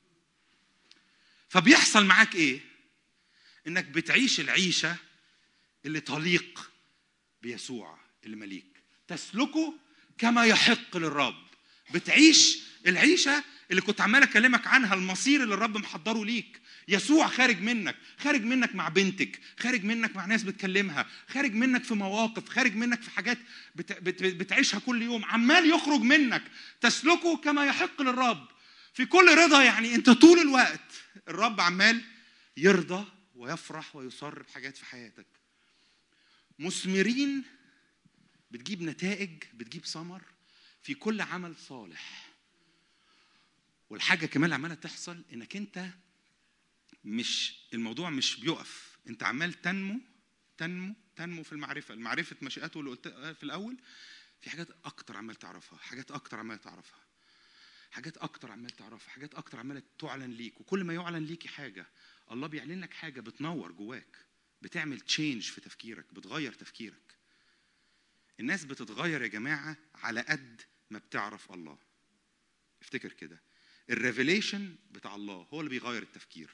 فبيحصل معاك ايه انك بتعيش العيشه اللي تليق بيسوع اللي مليك تسلكه كما يحق للرب بتعيش العيشه اللي كنت عمال اكلمك عنها المصير اللي الرب محضره ليك يسوع خارج منك خارج منك مع بنتك خارج منك مع ناس بتكلمها خارج منك في مواقف خارج منك في حاجات بت... بت... بتعيشها كل يوم عمال يخرج منك تسلكه كما يحق للرب في كل رضا يعني انت طول الوقت الرب عمال يرضى ويفرح ويصر بحاجات في حياتك مثمرين بتجيب نتائج بتجيب ثمر في كل عمل صالح والحاجة كمان اللي عمالة تحصل انك انت مش الموضوع مش بيقف انت عمال تنمو تنمو تنمو في المعرفة المعرفة مشيئته اللي قلت في الأول في حاجات أكتر عمال تعرفها حاجات أكتر عمال تعرفها حاجات أكتر عمال تعرفها حاجات أكتر عمالة تعلن ليك وكل ما يعلن ليكي حاجة الله بيعلن لك حاجة بتنور جواك بتعمل تشينج في تفكيرك بتغير تفكيرك الناس بتتغير يا جماعة على قد ما بتعرف الله افتكر كده الريفيليشن بتاع الله هو اللي بيغير التفكير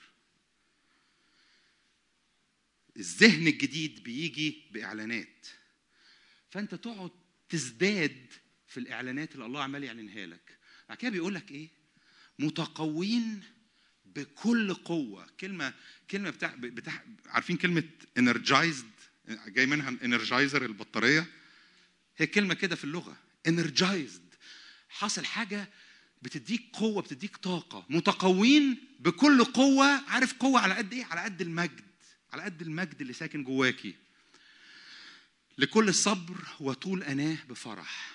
الذهن الجديد بيجي باعلانات فانت تقعد تزداد في الاعلانات اللي الله عمال يعلنها لك بعد كده بيقول لك ايه متقوين بكل قوه كلمه كلمه بتاع, بتاع عارفين كلمه انرجايزد جاي منها انرجايزر البطاريه هي كلمه كده في اللغه انرجايزد حصل حاجه بتديك قوه بتديك طاقه متقوين بكل قوه عارف قوه على قد ايه على قد المجد على قد المجد اللي ساكن جواكي لكل صبر وطول اناه بفرح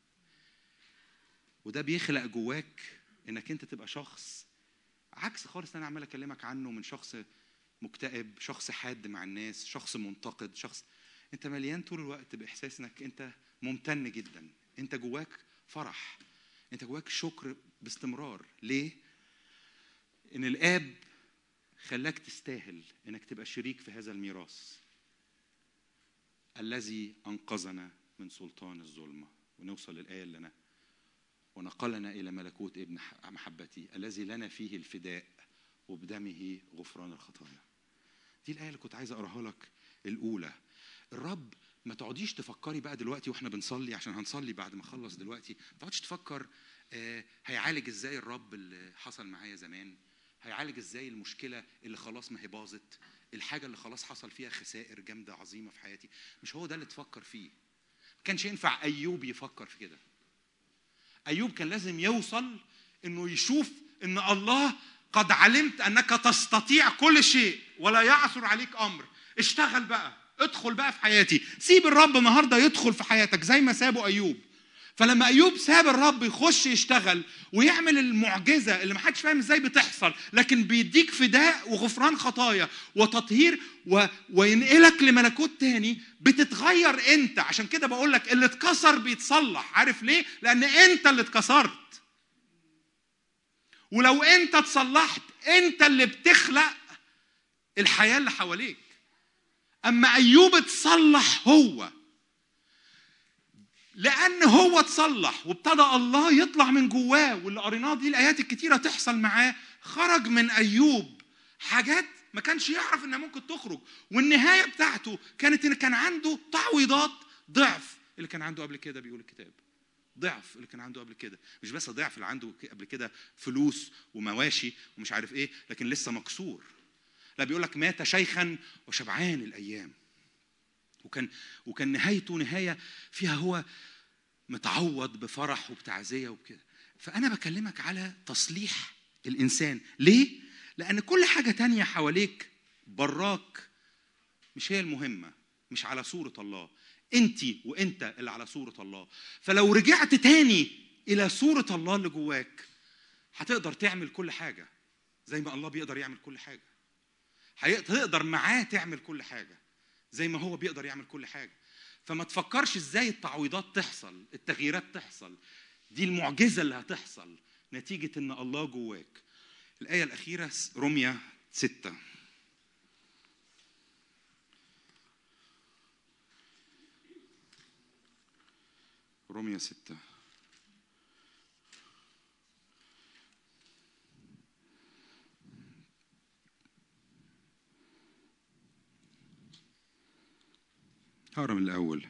وده بيخلق جواك انك انت تبقى شخص عكس خالص اللي انا عمال اكلمك عنه من شخص مكتئب شخص حاد مع الناس شخص منتقد شخص انت مليان طول الوقت باحساس انك انت ممتن جدا انت جواك فرح انت جواك شكر باستمرار ليه ان الاب خلاك تستاهل انك تبقى شريك في هذا الميراث الذي انقذنا من سلطان الظلمه ونوصل للايه اللي انا ونقلنا الى ملكوت ابن محبتي الذي لنا فيه الفداء وبدمه غفران الخطايا دي الايه اللي كنت عايز اقراها لك الاولى الرب ما تقعديش تفكري بقى دلوقتي واحنا بنصلي عشان هنصلي بعد ما اخلص دلوقتي ما تقعدش تفكر آه هيعالج ازاي الرب اللي حصل معايا زمان هيعالج ازاي المشكله اللي خلاص ما هي باظت الحاجه اللي خلاص حصل فيها خسائر جامده عظيمه في حياتي مش هو ده اللي تفكر فيه ما كانش ينفع ايوب يفكر في كده ايوب كان لازم يوصل انه يشوف ان الله قد علمت انك تستطيع كل شيء ولا يعثر عليك امر اشتغل بقى ادخل بقى في حياتي سيب الرب النهارده يدخل في حياتك زي ما سابه ايوب فلما ايوب ساب الرب يخش يشتغل ويعمل المعجزه اللي ما حدش فاهم ازاي بتحصل لكن بيديك فداء وغفران خطايا وتطهير و... وينقلك لملكوت تاني بتتغير انت عشان كده بقول لك اللي اتكسر بيتصلح عارف ليه لان انت اللي اتكسرت ولو انت اتصلحت انت اللي بتخلق الحياه اللي حواليك اما ايوب اتصلح هو لان هو اتصلح وابتدى الله يطلع من جواه واللي قريناه دي الايات الكتيره تحصل معاه خرج من ايوب حاجات ما كانش يعرف انها ممكن تخرج والنهايه بتاعته كانت ان كان عنده تعويضات ضعف اللي كان عنده قبل كده بيقول الكتاب ضعف اللي كان عنده قبل كده مش بس ضعف اللي عنده قبل كده فلوس ومواشي ومش عارف ايه لكن لسه مكسور لا بيقول لك مات شيخا وشبعان الايام وكان وكان نهايته نهايه فيها هو متعوض بفرح وبتعزيه وبكده فانا بكلمك على تصليح الانسان ليه لان كل حاجه تانية حواليك براك مش هي المهمه مش على صوره الله انت وانت اللي على صوره الله فلو رجعت تاني الى صوره الله اللي جواك هتقدر تعمل كل حاجه زي ما الله بيقدر يعمل كل حاجه هتقدر معاه تعمل كل حاجه زي ما هو بيقدر يعمل كل حاجه فما تفكرش ازاي التعويضات تحصل التغييرات تحصل دي المعجزه اللي هتحصل نتيجه ان الله جواك الايه الاخيره رميه ستة رمية ستة هقرا من الأول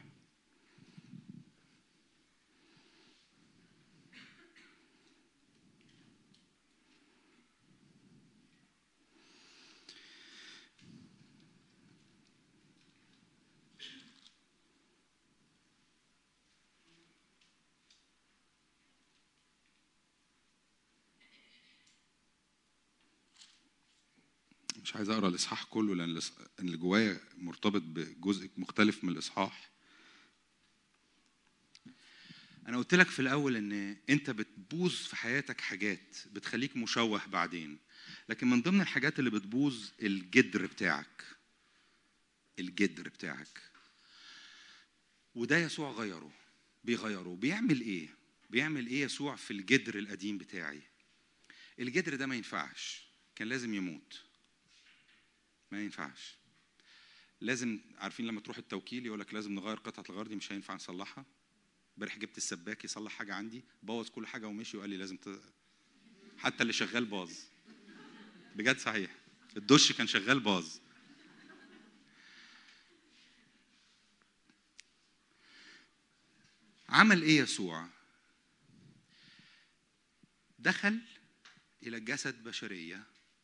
مش عايز اقرا الاصحاح كله لان الإص- اللي جوايا مرتبط بجزء مختلف من الاصحاح انا قلت لك في الاول ان انت بتبوظ في حياتك حاجات بتخليك مشوه بعدين لكن من ضمن الحاجات اللي بتبوظ الجدر بتاعك الجدر بتاعك وده يسوع غيره بيغيره بيعمل ايه بيعمل ايه يسوع في الجدر القديم بتاعي الجدر ده ما ينفعش كان لازم يموت ما ينفعش لازم عارفين لما تروح التوكيل يقول لك لازم نغير قطعه الغيار دي مش هينفع نصلحها امبارح جبت السباك يصلح حاجه عندي بوظ كل حاجه ومشي وقال لي لازم ت... حتى اللي شغال باظ بجد صحيح الدش كان شغال باظ عمل ايه يسوع دخل الى جسد بشريه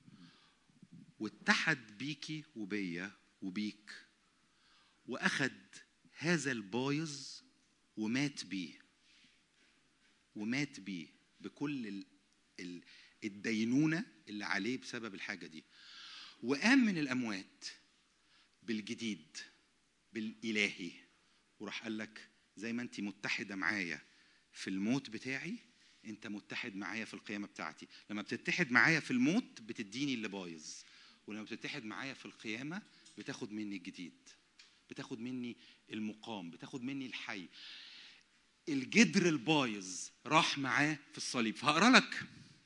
واتحد بيكي وبيا وبيك واخد هذا البايظ ومات بيه ومات بيه بكل ال... ال... الدينونه اللي عليه بسبب الحاجه دي وقام من الاموات بالجديد بالالهي وراح قال لك زي ما انت متحده معايا في الموت بتاعي انت متحد معايا في القيامه بتاعتي لما بتتحد معايا في الموت بتديني اللي بايظ ولما بتتحد معايا في القيامه بتاخد مني الجديد بتاخد مني المقام بتاخد مني الحي الجدر البايظ راح معاه في الصليب فهقرا لك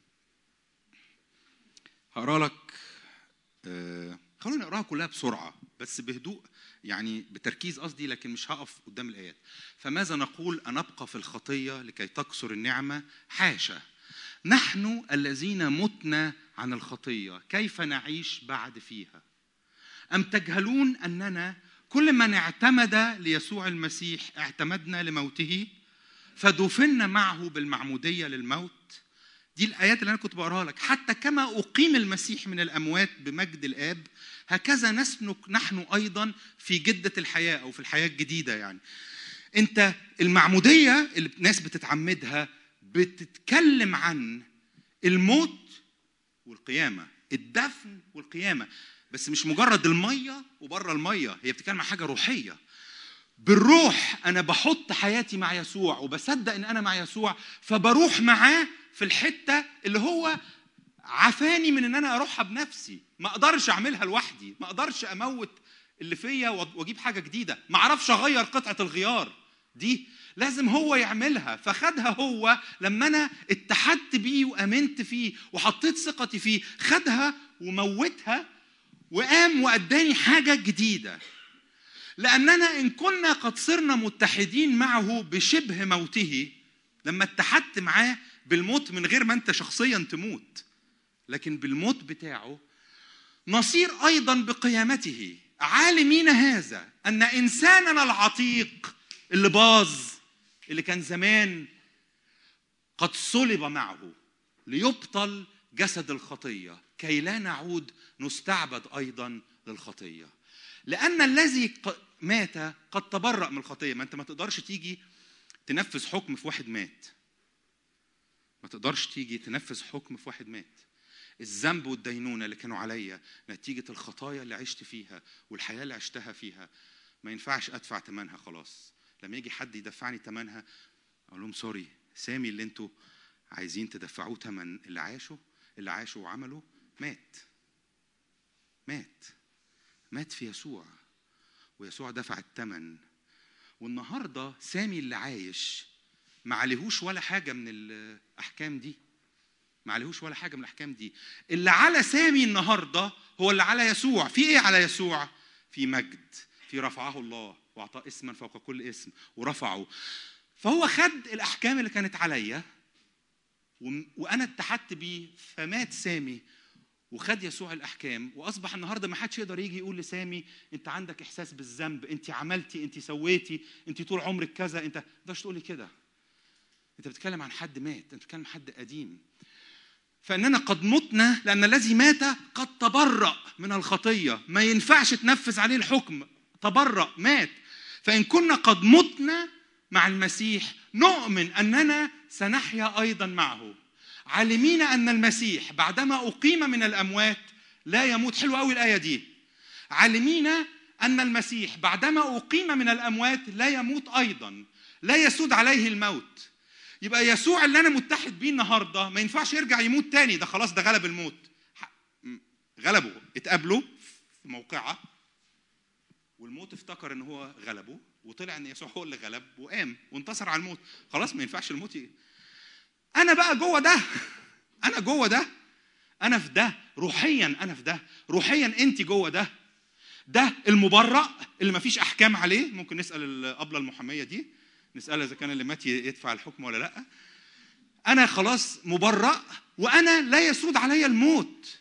هقرا لك آه، خلونا نقراها كلها بسرعه بس بهدوء يعني بتركيز قصدي لكن مش هقف قدام الايات فماذا نقول ان نبقى في الخطيه لكي تكثر النعمه حاشا نحن الذين متنا عن الخطيه كيف نعيش بعد فيها ام تجهلون اننا كل من اعتمد ليسوع المسيح اعتمدنا لموته فدفنا معه بالمعموديه للموت دي الايات اللي انا كنت بقراها لك حتى كما اقيم المسيح من الاموات بمجد الاب هكذا نسلك نحن ايضا في جده الحياه او في الحياه الجديده يعني انت المعموديه اللي الناس بتتعمدها بتتكلم عن الموت والقيامه الدفن والقيامه بس مش مجرد الميه وبره الميه هي بتتكلم عن حاجه روحيه بالروح انا بحط حياتي مع يسوع وبصدق ان انا مع يسوع فبروح معاه في الحته اللي هو عفاني من ان انا اروحها بنفسي ما اقدرش اعملها لوحدي ما اقدرش اموت اللي فيا واجيب حاجه جديده ما اعرفش اغير قطعه الغيار دي لازم هو يعملها فخدها هو لما انا اتحدت بيه وامنت فيه وحطيت ثقتي فيه خدها وموتها وقام واداني حاجه جديده لاننا ان كنا قد صرنا متحدين معه بشبه موته لما اتحدت معاه بالموت من غير ما انت شخصيا تموت لكن بالموت بتاعه نصير ايضا بقيامته عالمين هذا ان انساننا العتيق اللي باظ اللي كان زمان قد صلب معه ليبطل جسد الخطيه كي لا نعود نستعبد ايضا للخطيه لان الذي ق- مات قد تبرأ من الخطيه ما انت ما تقدرش تيجي تنفذ حكم في واحد مات ما تقدرش تيجي تنفذ حكم في واحد مات الذنب والدينونة اللي كانوا عليا نتيجة الخطايا اللي عشت فيها والحياة اللي عشتها فيها ما ينفعش أدفع ثمنها خلاص لما يجي حد يدفعني ثمنها أقول لهم سوري سامي اللي انتوا عايزين تدفعوه ثمن اللي عاشه اللي عاشه وعمله مات مات مات في يسوع ويسوع دفع الثمن والنهارده سامي اللي عايش ما عليهوش ولا حاجه من الاحكام دي ما عليهوش ولا حاجه من الاحكام دي اللي على سامي النهارده هو اللي على يسوع في ايه على يسوع في مجد في رفعه الله واعطاه اسما فوق كل اسم ورفعه فهو خد الاحكام اللي كانت عليا وم- وانا اتحدت بيه فمات سامي وخد يسوع الاحكام واصبح النهارده ما حدش يقدر يجي يقول لسامي انت عندك احساس بالذنب انت عملتي انت سويتي انت طول عمرك كذا انت ما تقدرش تقولي كده انت بتتكلم عن حد مات انت بتتكلم عن حد قديم فاننا قد متنا لان الذي مات قد تبرأ من الخطيه ما ينفعش تنفذ عليه الحكم تبرأ مات فان كنا قد متنا مع المسيح نؤمن اننا سنحيا ايضا معه عالمين ان المسيح بعدما اقيم من الاموات لا يموت حلوه قوي الايه دي عالمين ان المسيح بعدما اقيم من الاموات لا يموت ايضا لا يسود عليه الموت يبقى يسوع اللي انا متحد بيه النهارده ما ينفعش يرجع يموت تاني ده خلاص ده غلب الموت ح- م- غلبه اتقابلوا في موقعه والموت افتكر ان هو غلبه وطلع ان يسوع هو اللي غلب وقام وانتصر على الموت خلاص ما ينفعش الموت ي... انا بقى جوه ده انا جوه ده انا في ده روحيا انا في ده روحيا انت جوه ده ده المبرأ اللي ما فيش احكام عليه ممكن نسال الابله المحاميه دي نسالها اذا كان اللي مات يدفع الحكم ولا لا انا خلاص مبرأ وانا لا يسود علي الموت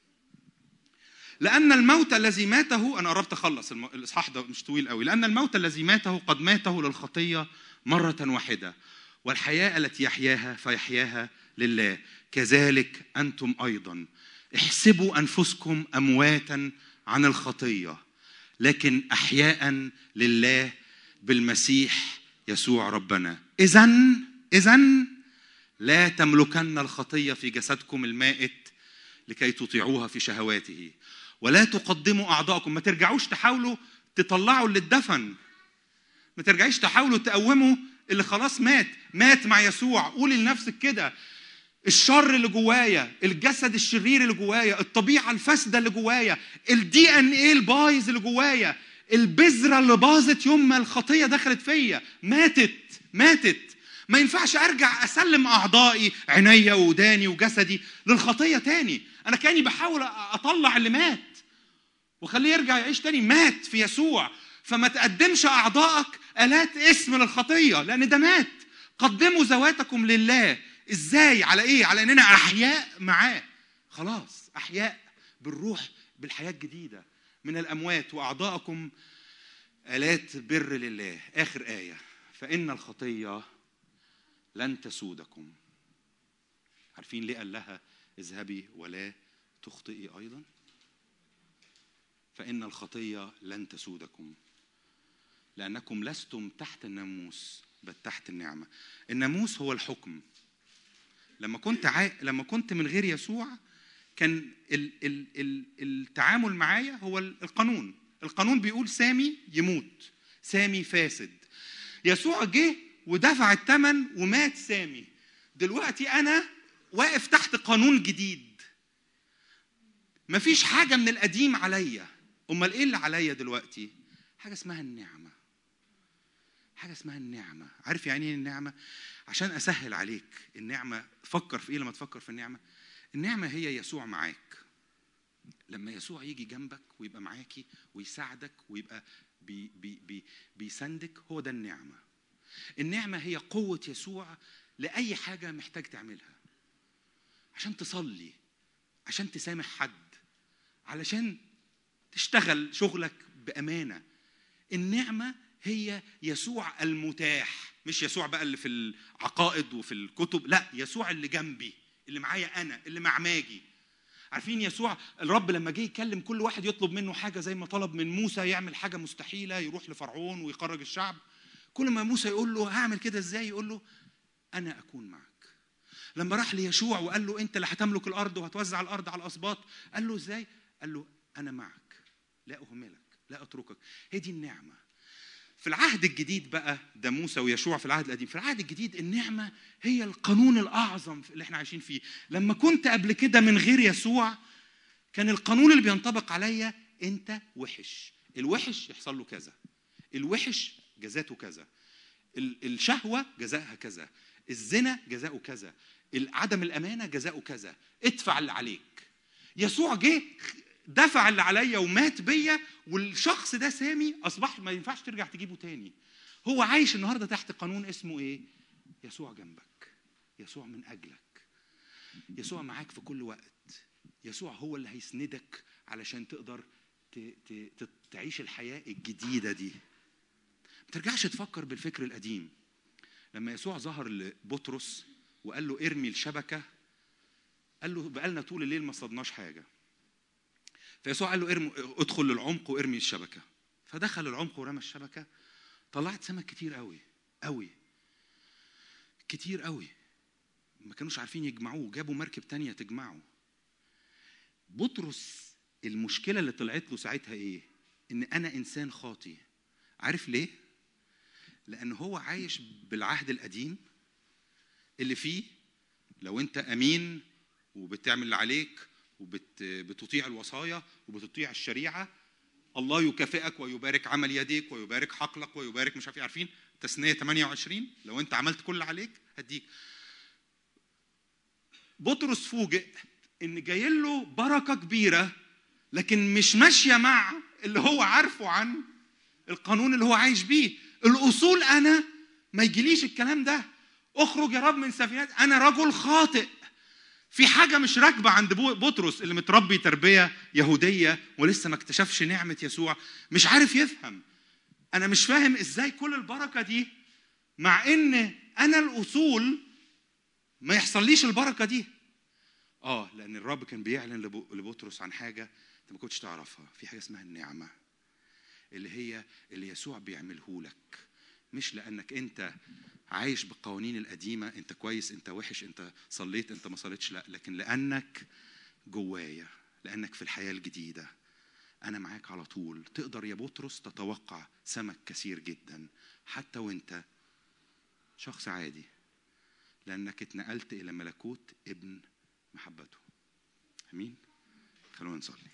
لأن الموت الذي ماته أنا قربت أخلص الم- الإصحاح ده مش طويل قوي لأن الموت الذي ماته قد ماته للخطية مرة واحدة والحياة التي يحياها فيحياها لله كذلك أنتم أيضا احسبوا أنفسكم أمواتا عن الخطية لكن أحياء لله بالمسيح يسوع ربنا إذا إذا لا تملكن الخطية في جسدكم المائت لكي تطيعوها في شهواته ولا تقدموا أعضاءكم ما ترجعوش تحاولوا تطلعوا اللي اتدفن ما ترجعيش تحاولوا تقوموا اللي خلاص مات مات مع يسوع قولي لنفسك كده الشر اللي جوايا الجسد الشرير اللي جوايا الطبيعه الفاسده اللي جوايا الدي ان ايه البايظ اللي جوايا البذره اللي باظت يوم ما الخطيه دخلت فيا ماتت ماتت ما ينفعش ارجع اسلم اعضائي عينيا وداني وجسدي للخطيه تاني انا كاني بحاول اطلع اللي مات وخليه يرجع يعيش تاني مات في يسوع فما تقدمش اعضائك الات اسم للخطيه لان ده مات قدموا ذواتكم لله ازاي على ايه على اننا احياء معاه خلاص احياء بالروح بالحياه الجديده من الاموات واعضاءكم الات بر لله اخر ايه فان الخطيه لن تسودكم عارفين ليه قال لها اذهبي ولا تخطئي ايضا فان الخطيه لن تسودكم لانكم لستم تحت الناموس بل تحت النعمه الناموس هو الحكم لما كنت عا... لما كنت من غير يسوع كان ال... ال... ال... التعامل معايا هو القانون القانون بيقول سامي يموت سامي فاسد يسوع جه ودفع الثمن ومات سامي دلوقتي انا واقف تحت قانون جديد مفيش حاجه من القديم عليا امال ايه اللي عليا دلوقتي حاجه اسمها النعمه حاجه اسمها النعمه عارف يعني ايه النعمه عشان اسهل عليك النعمه فكر في ايه لما تفكر في النعمه النعمه هي يسوع معاك لما يسوع يجي جنبك ويبقى معاكي ويساعدك ويبقى بي بي بي بيساندك هو ده النعمه النعمه هي قوه يسوع لاي حاجه محتاج تعملها عشان تصلي عشان تسامح حد علشان تشتغل شغلك بامانه النعمه هي يسوع المتاح مش يسوع بقى اللي في العقائد وفي الكتب لا يسوع اللي جنبي اللي معايا انا اللي مع ماجي عارفين يسوع الرب لما جه يكلم كل واحد يطلب منه حاجه زي ما طلب من موسى يعمل حاجه مستحيله يروح لفرعون ويخرج الشعب كل ما موسى يقول له هعمل كده ازاي يقول له انا اكون معك لما راح ليشوع وقال له انت اللي هتملك الارض وهتوزع الارض على الاسباط قال له ازاي قال له انا معك لا اهملك لا اتركك هي دي النعمه في العهد الجديد بقى ده موسى ويشوع في العهد القديم في العهد الجديد النعمه هي القانون الاعظم اللي احنا عايشين فيه لما كنت قبل كده من غير يسوع كان القانون اللي بينطبق عليا انت وحش الوحش يحصل له كذا الوحش جزاته كذا ال- الشهوه جزاها كذا الزنا جزاؤه كذا عدم الامانه جزاؤه كذا ادفع اللي عليك يسوع جه دفع اللي عليا ومات بيا والشخص ده سامي اصبح ما ينفعش ترجع تجيبه تاني هو عايش النهارده تحت قانون اسمه ايه يسوع جنبك يسوع من اجلك يسوع معاك في كل وقت يسوع هو اللي هيسندك علشان تقدر ت- ت- ت- تعيش الحياه الجديده دي ما ترجعش تفكر بالفكر القديم لما يسوع ظهر لبطرس وقال له ارمي الشبكه قال له بقالنا طول الليل ما صدناش حاجه فيسوع قال له ارمي ادخل للعمق وارمي الشبكه فدخل العمق ورمى الشبكه طلعت سمك كتير قوي قوي كتير قوي ما كانوش عارفين يجمعوه جابوا مركب تانية تجمعه بطرس المشكلة اللي طلعت له ساعتها ايه ان انا انسان خاطي عارف ليه لان هو عايش بالعهد القديم اللي فيه لو انت امين وبتعمل اللي عليك وبتطيع الوصايا وبتطيع الشريعه الله يكافئك ويبارك عمل يديك ويبارك حقلك ويبارك مش عارف إيه، عارفين تثنيه 28 لو انت عملت كل اللي عليك هديك بطرس فوجئ ان جاي له بركه كبيره لكن مش ماشيه مع اللي هو عارفه عن القانون اللي هو عايش بيه الاصول انا ما يجيليش الكلام ده اخرج يا رب من سفينات انا رجل خاطئ في حاجه مش راكبه عند بو- بطرس اللي متربي تربيه يهوديه ولسه ما اكتشفش نعمه يسوع مش عارف يفهم انا مش فاهم ازاي كل البركه دي مع ان انا الاصول ما يحصليش البركه دي اه لان الرب كان بيعلن لب- لبطرس عن حاجه انت ما كنتش تعرفها في حاجه اسمها النعمه اللي هي اللي يسوع بيعمله لك مش لانك انت عايش بالقوانين القديمه انت كويس انت وحش انت صليت انت ما صليتش لا لكن لانك جوايا لانك في الحياه الجديده انا معاك على طول تقدر يا بطرس تتوقع سمك كثير جدا حتى وانت شخص عادي لانك اتنقلت الى ملكوت ابن محبته امين خلونا نصلي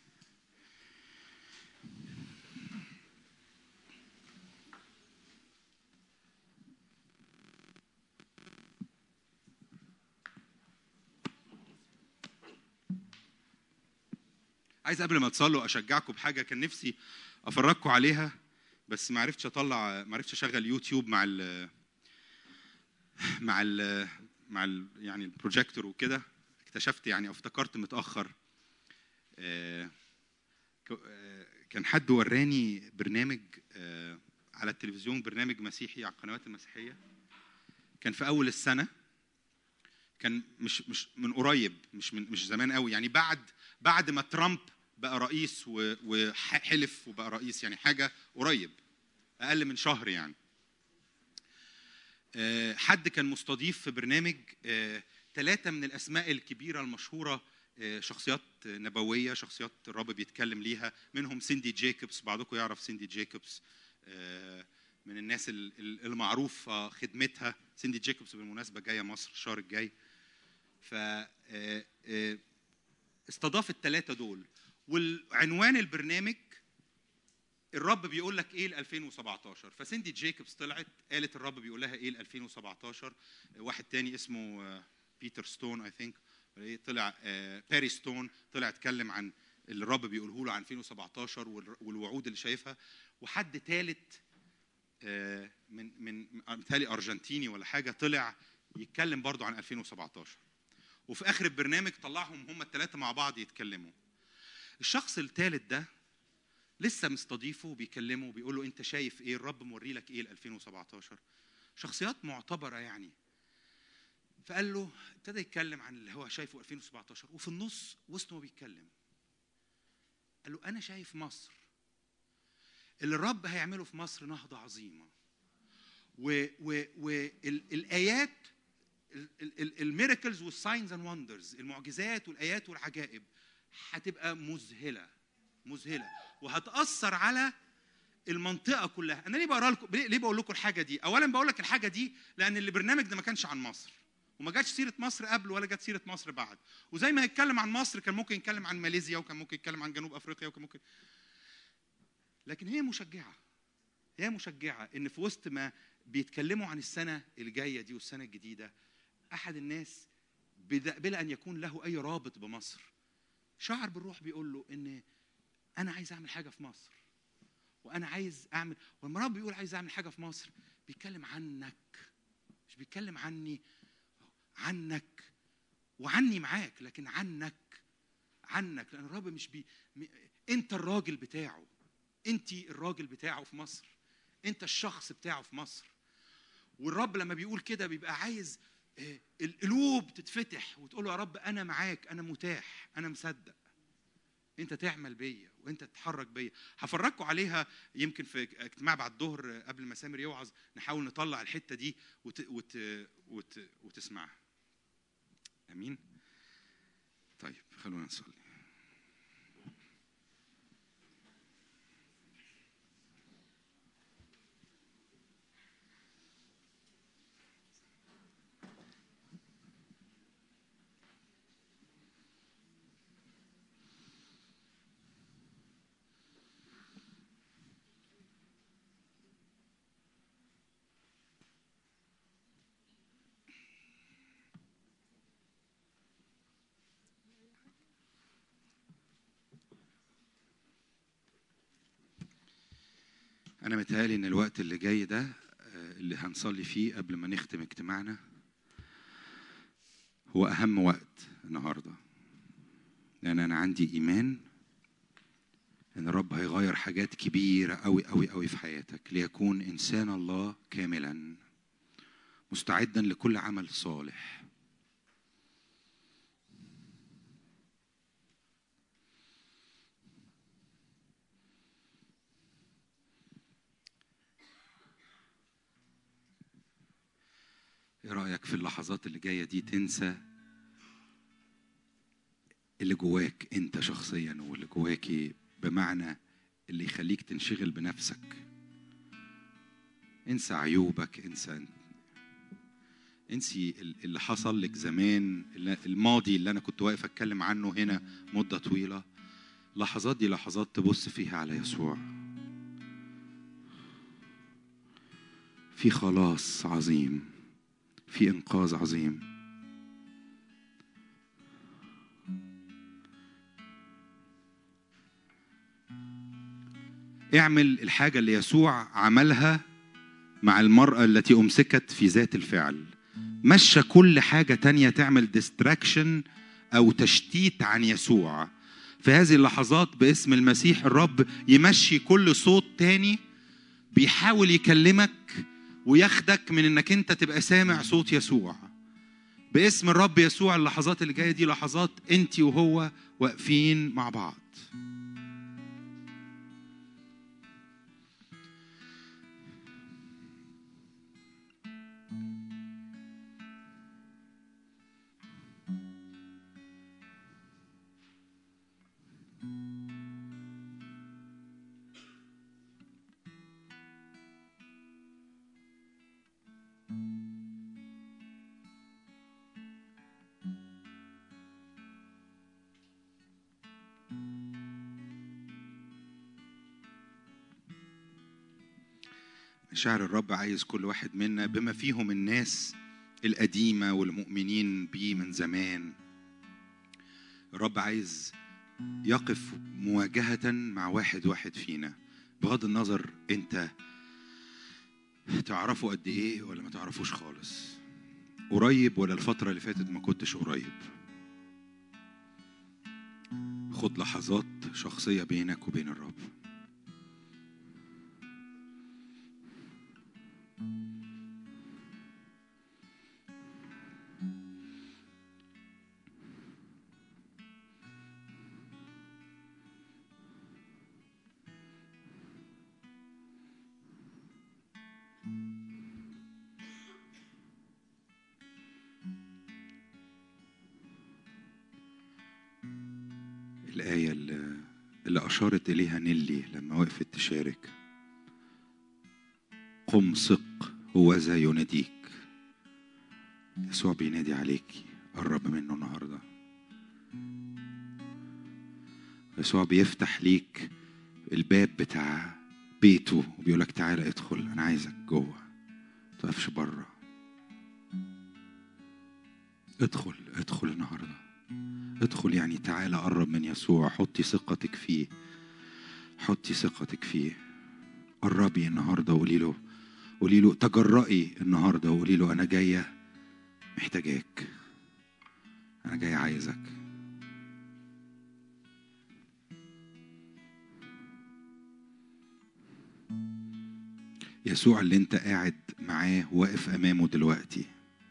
عايز قبل ما تصلوا اشجعكم بحاجه كان نفسي افرجكم عليها بس ما عرفتش اطلع ما عرفتش اشغل يوتيوب مع ال مع ال مع ال يعني البروجيكتور وكده اكتشفت يعني او افتكرت متاخر آه، ك- آه، كان حد وراني برنامج آه، على التلفزيون برنامج مسيحي على القنوات المسيحيه كان في اول السنه كان مش مش من قريب مش من مش زمان قوي يعني بعد بعد ما ترامب بقى رئيس و- وحلف وبقى رئيس يعني حاجه قريب اقل من شهر يعني آه، حد كان مستضيف في برنامج ثلاثة من الأسماء الكبيرة المشهورة آه، شخصيات نبوية شخصيات الرب بيتكلم ليها منهم سيندي جيكوبس بعضكم يعرف سيندي جيكوبس آه، من الناس ال- ال- المعروفة خدمتها سيندي جيكوبس بالمناسبة جاية مصر الشهر الجاي ف آه، آه، استضاف الثلاثة دول والعنوان البرنامج الرب بيقول لك ايه ل 2017 فسيندي جيكوبس طلعت قالت الرب بيقول لها ايه ل 2017 واحد تاني اسمه آه، بيتر ستون اي ثينك طلع آه، باري ستون طلع اتكلم عن اللي الرب بيقوله له عن 2017 والر- والوعود اللي شايفها وحد ثالث من من مثالي ارجنتيني ولا حاجه طلع يتكلم برضو عن 2017 وفي اخر البرنامج طلعهم هم الثلاثه مع بعض يتكلموا الشخص الثالث ده لسه مستضيفه وبيكلمه وبيقول له انت شايف ايه الرب موري لك ايه ل 2017 شخصيات معتبره يعني فقال له ابتدى يتكلم عن اللي هو شايفه 2017 وفي النص وسط ما بيتكلم قال له انا شايف مصر اللي الرب هيعمله في مصر نهضه عظيمه والايات الميراكلز والساينز اند وندرز المعجزات والايات والعجائب هتبقى مذهله مذهله وهتاثر على المنطقه كلها انا ليه بقرا لكم ليه ليه بقول لكم الحاجه دي اولا بقول لك الحاجه دي لان البرنامج ده ما كانش عن مصر وما جاتش سيره مصر قبل ولا جت سيره مصر بعد وزي ما هيتكلم عن مصر كان ممكن يتكلم عن ماليزيا وكان ممكن يتكلم عن جنوب افريقيا وكان ممكن لكن هي مشجعه هي مشجعه ان في وسط ما بيتكلموا عن السنه الجايه دي والسنه الجديده احد الناس بدا بلا ان يكون له اي رابط بمصر شعر بالروح بيقول له ان انا عايز اعمل حاجه في مصر وانا عايز اعمل ولما رب بيقول عايز اعمل حاجه في مصر بيتكلم عنك مش بيتكلم عني عنك وعني معاك لكن عنك عنك لان الرب مش بي م... انت الراجل بتاعه انت الراجل بتاعه في مصر انت الشخص بتاعه في مصر والرب لما بيقول كده بيبقى عايز آه، القلوب تتفتح وتقول له يا رب انا معاك انا متاح انا مصدق انت تعمل بيا وانت تتحرك بيا هفرجكم عليها يمكن في اجتماع بعد الظهر قبل ما سامر يوعظ نحاول نطلع الحته دي وت... وت... وت... وتسمعها امين طيب خلونا نصلي انا متهيألي ان الوقت اللي جاي ده آه، اللي هنصلي فيه قبل ما نختم اجتماعنا هو اهم وقت النهارده لان انا عندي ايمان ان الرب هيغير حاجات كبيره قوي قوي قوي في حياتك ليكون انسان الله كاملا مستعدا لكل عمل صالح ايه رايك في اللحظات اللي جايه دي تنسى اللي جواك انت شخصيا واللي جواكي بمعنى اللي يخليك تنشغل بنفسك انسى عيوبك انسى انسي ال- اللي حصل لك زمان اللي- الماضي اللي انا كنت واقف اتكلم عنه هنا مده طويله اللحظات دي لحظات تبص فيها على يسوع في خلاص عظيم في انقاذ عظيم اعمل الحاجة اللي يسوع عملها مع المرأة التي أمسكت في ذات الفعل مشى كل حاجة تانية تعمل ديستراكشن أو تشتيت عن يسوع في هذه اللحظات باسم المسيح الرب يمشي كل صوت تاني بيحاول يكلمك وياخدك من انك انت تبقى سامع صوت يسوع باسم الرب يسوع اللحظات اللي جايه دي لحظات انت وهو واقفين مع بعض شعر الرب عايز كل واحد منا بما فيهم الناس القديمة والمؤمنين بيه من زمان الرب عايز يقف مواجهة مع واحد واحد فينا بغض النظر انت تعرفه قد ايه ولا ما تعرفوش خالص قريب ولا الفترة اللي فاتت ما كنتش قريب خد لحظات شخصية بينك وبين الرب الآية اللي, اللي أشارت إليها نيلي لما وقفت تشارك قم ثق هو ذا يناديك يسوع بينادي عليك قرب منه النهارده يسوع بيفتح ليك الباب بتاع بيته وبيقول لك تعالى ادخل انا عايزك جوه ما تقفش بره ادخل ادخل النهارده ادخل يعني تعالى قرب من يسوع حطي ثقتك فيه حطي ثقتك فيه قربي النهارده وقولي له قولي له تجرئي النهارده وقولي له انا جايه محتاجاك انا جاي عايزك يسوع اللي انت قاعد معاه واقف امامه دلوقتي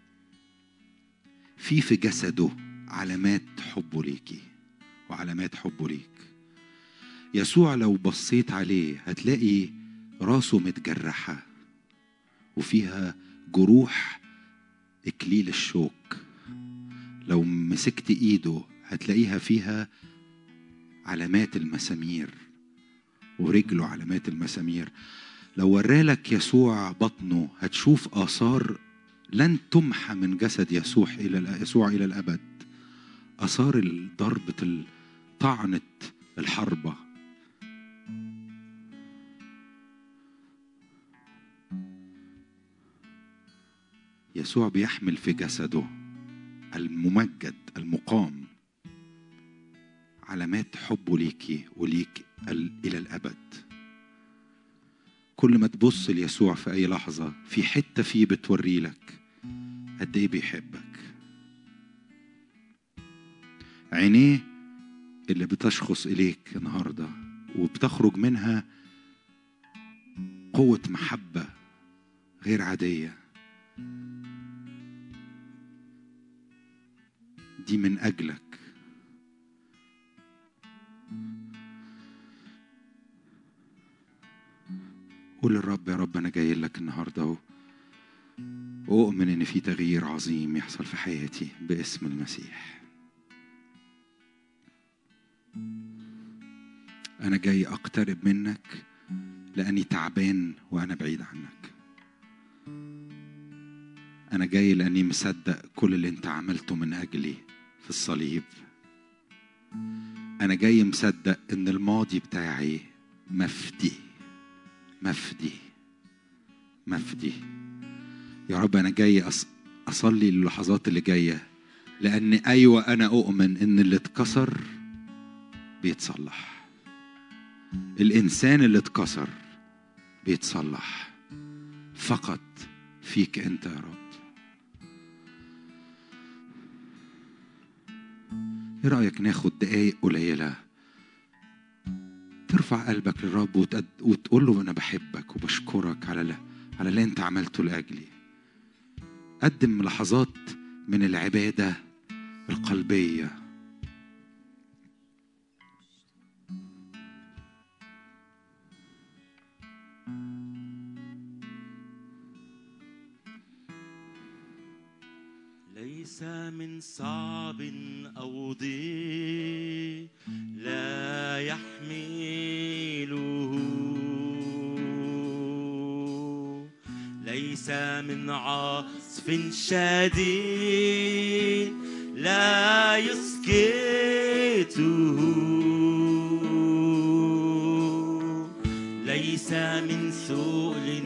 في في جسده علامات حبه ليكي وعلامات حبه ليك يسوع لو بصيت عليه هتلاقي راسه متجرحة وفيها جروح إكليل الشوك لو مسكت إيده هتلاقيها فيها علامات المسامير ورجله علامات المسامير لو ورالك يسوع بطنه هتشوف آثار لن تمحى من جسد يسوع إلى يسوع إلى الأبد آثار ضربة طعنة الحربة يسوع بيحمل في جسده الممجد المقام علامات حبه ليكي وليك إلى الأبد كل ما تبص ليسوع في أي لحظة في حتة فيه بتوري لك قد إيه بيحبك عينيه اللي بتشخص إليك النهاردة وبتخرج منها قوة محبة غير عادية دي من أجلك قول للرب يا رب أنا جاي لك النهاردة وأؤمن إن في تغيير عظيم يحصل في حياتي باسم المسيح أنا جاي أقترب منك لأني تعبان وأنا بعيد عنك أنا جاي لأني مصدق كل اللي أنت عملته من أجلي في الصليب أنا جاي مصدق إن الماضي بتاعي مفدي مفدي مفدي يا رب أنا جاي أصلي اللحظات اللي جاية لأن أيوة أنا أؤمن إن اللي اتكسر بيتصلح الإنسان اللي اتكسر بيتصلح فقط فيك أنت يا رب ايه رأيك ناخد دقايق قليلة ترفع قلبك للرب وتقد... وتقول له انا بحبك وبشكرك على لا... على اللي انت عملته لاجلي قدم لحظات من العبادة القلبية ليس من صعب أو ضيق لا يحمله ليس من عاصف شديد لا يسكته ليس من سؤل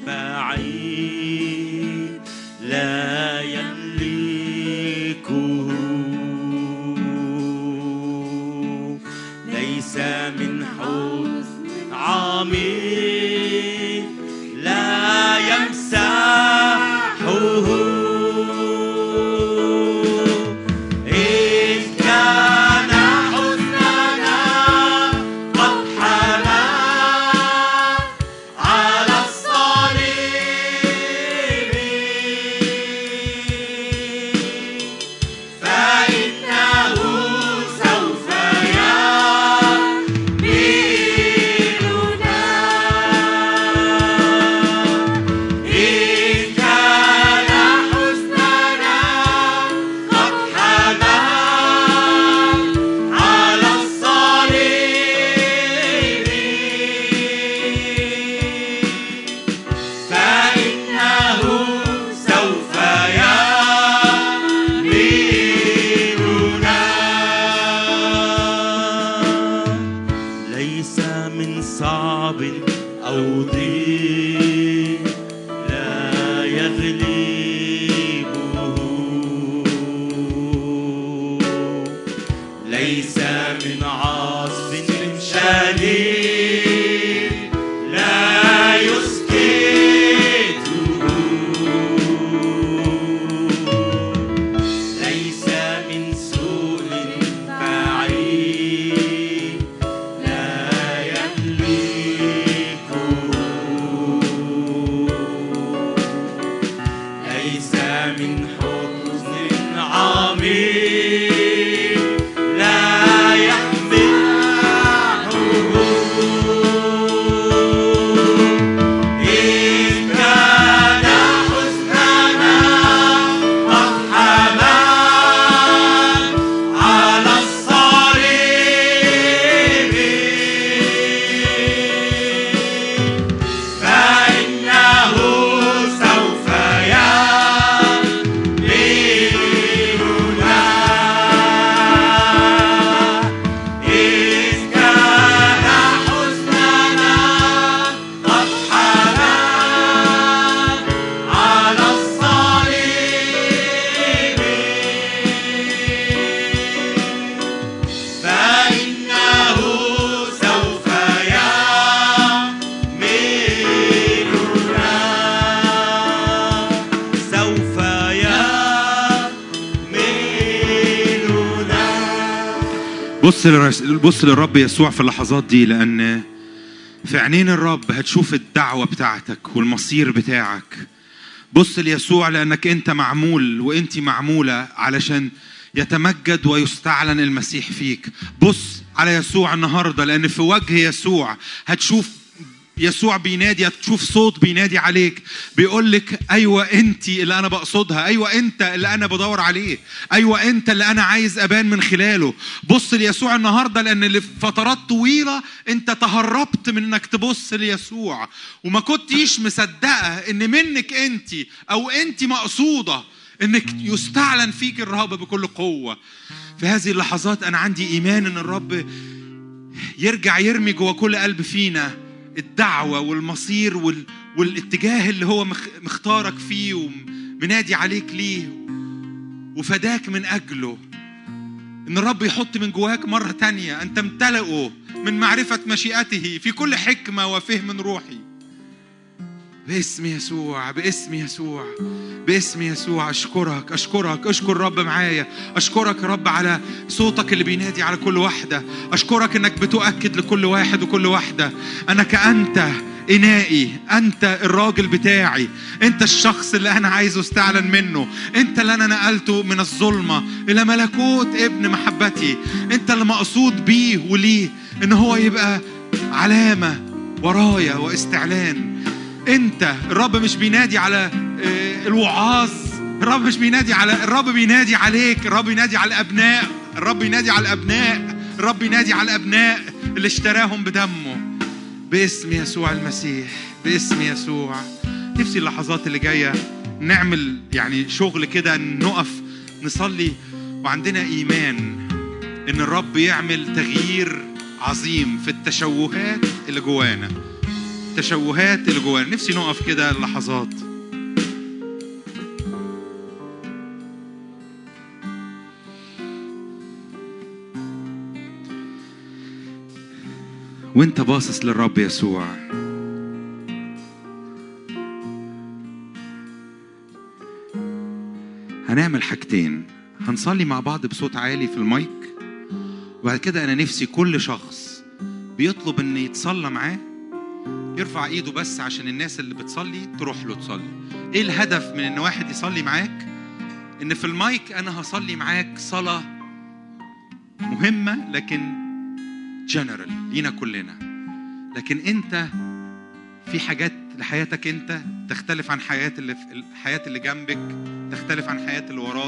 بعيد لا يملكه ليس من حزن عميق لا يمسحه إذ كان حزننا قد حمى على الصليب بص للرس- بص للرب يسوع في اللحظات دي لان في عينين الرب هتشوف الدعوه بتاعتك والمصير بتاعك بص ليسوع لانك انت معمول وانت معموله علشان يتمجد ويستعلن المسيح فيك بص على يسوع النهارده لان في وجه يسوع هتشوف يسوع بينادي هتشوف صوت بينادي عليك بيقول لك ايوه انت اللي انا بقصدها ايوه انت اللي انا بدور عليه ايوه انت اللي انا عايز ابان من خلاله بص ليسوع النهارده لان لفترات طويله انت تهربت من انك تبص ليسوع وما كنتيش مصدقه ان منك انت او انت مقصوده انك يستعلن فيك الرهبه بكل قوه في هذه اللحظات انا عندي ايمان ان الرب يرجع يرمي جوه كل قلب فينا الدعوة والمصير وال... والاتجاه اللي هو مخ... مختارك فيه ومنادي عليك ليه وفداك من أجله إن الرب يحط من جواك مرة تانية أن تمتلئه من معرفة مشيئته في كل حكمة وفهم روحي باسم يسوع باسم يسوع باسم يسوع اشكرك اشكرك اشكر رب معايا اشكرك يا رب على صوتك اللي بينادي على كل واحده اشكرك انك بتؤكد لكل واحد وكل واحده انك انت انائي انت الراجل بتاعي انت الشخص اللي انا عايزه استعلن منه انت اللي انا نقلته من الظلمه الى ملكوت ابن محبتي انت اللي مقصود بيه وليه ان هو يبقى علامه ورايا واستعلان انت الرب مش بينادي على آه، الوعاظ الرب مش بينادي على الرب بينادي عليك الرب بينادي على الابناء الرب ينادي على الابناء الرب ينادي على الابناء اللي اشتراهم بدمه باسم يسوع المسيح باسم يسوع نفسي اللحظات اللي جايه نعمل يعني شغل كده نقف نصلي وعندنا ايمان ان الرب يعمل تغيير عظيم في التشوهات اللي جوانا التشوهات اللي جوانا نفسي نقف كده لحظات وانت باصص للرب يسوع هنعمل حاجتين هنصلي مع بعض بصوت عالي في المايك وبعد كده انا نفسي كل شخص بيطلب ان يتصلى معاه يرفع ايده بس عشان الناس اللي بتصلي تروح له تصلي ايه الهدف من ان واحد يصلي معاك ان في المايك انا هصلي معاك صلاة مهمة لكن جنرال لينا كلنا لكن انت في حاجات لحياتك انت تختلف عن حياة اللي في الحياة اللي جنبك تختلف عن حياة اللي وراك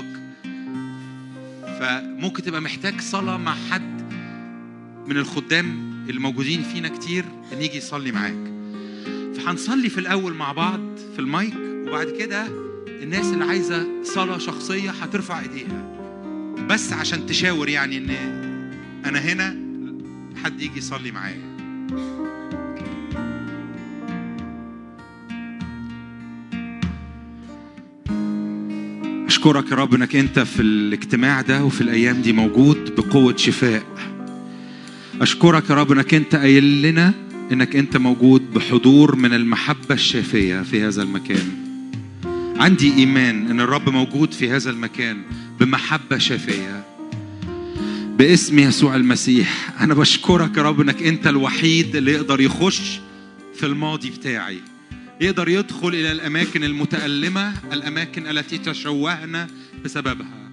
فممكن تبقى محتاج صلاة مع حد من الخدام الموجودين فينا كتير ان يجي يصلي معاك فهنصلي في الاول مع بعض في المايك وبعد كده الناس اللي عايزه صلاه شخصيه هترفع ايديها بس عشان تشاور يعني ان انا هنا حد يجي يصلي معايا اشكرك يا رب انك انت في الاجتماع ده وفي الايام دي موجود بقوه شفاء اشكرك يا رب انك انت قايل لنا انك انت موجود بحضور من المحبه الشافيه في هذا المكان عندي ايمان ان الرب موجود في هذا المكان بمحبه شافيه باسم يسوع المسيح انا بشكرك يا رب انك انت الوحيد اللي يقدر يخش في الماضي بتاعي يقدر يدخل الى الاماكن المتالمه الاماكن التي تشوهنا بسببها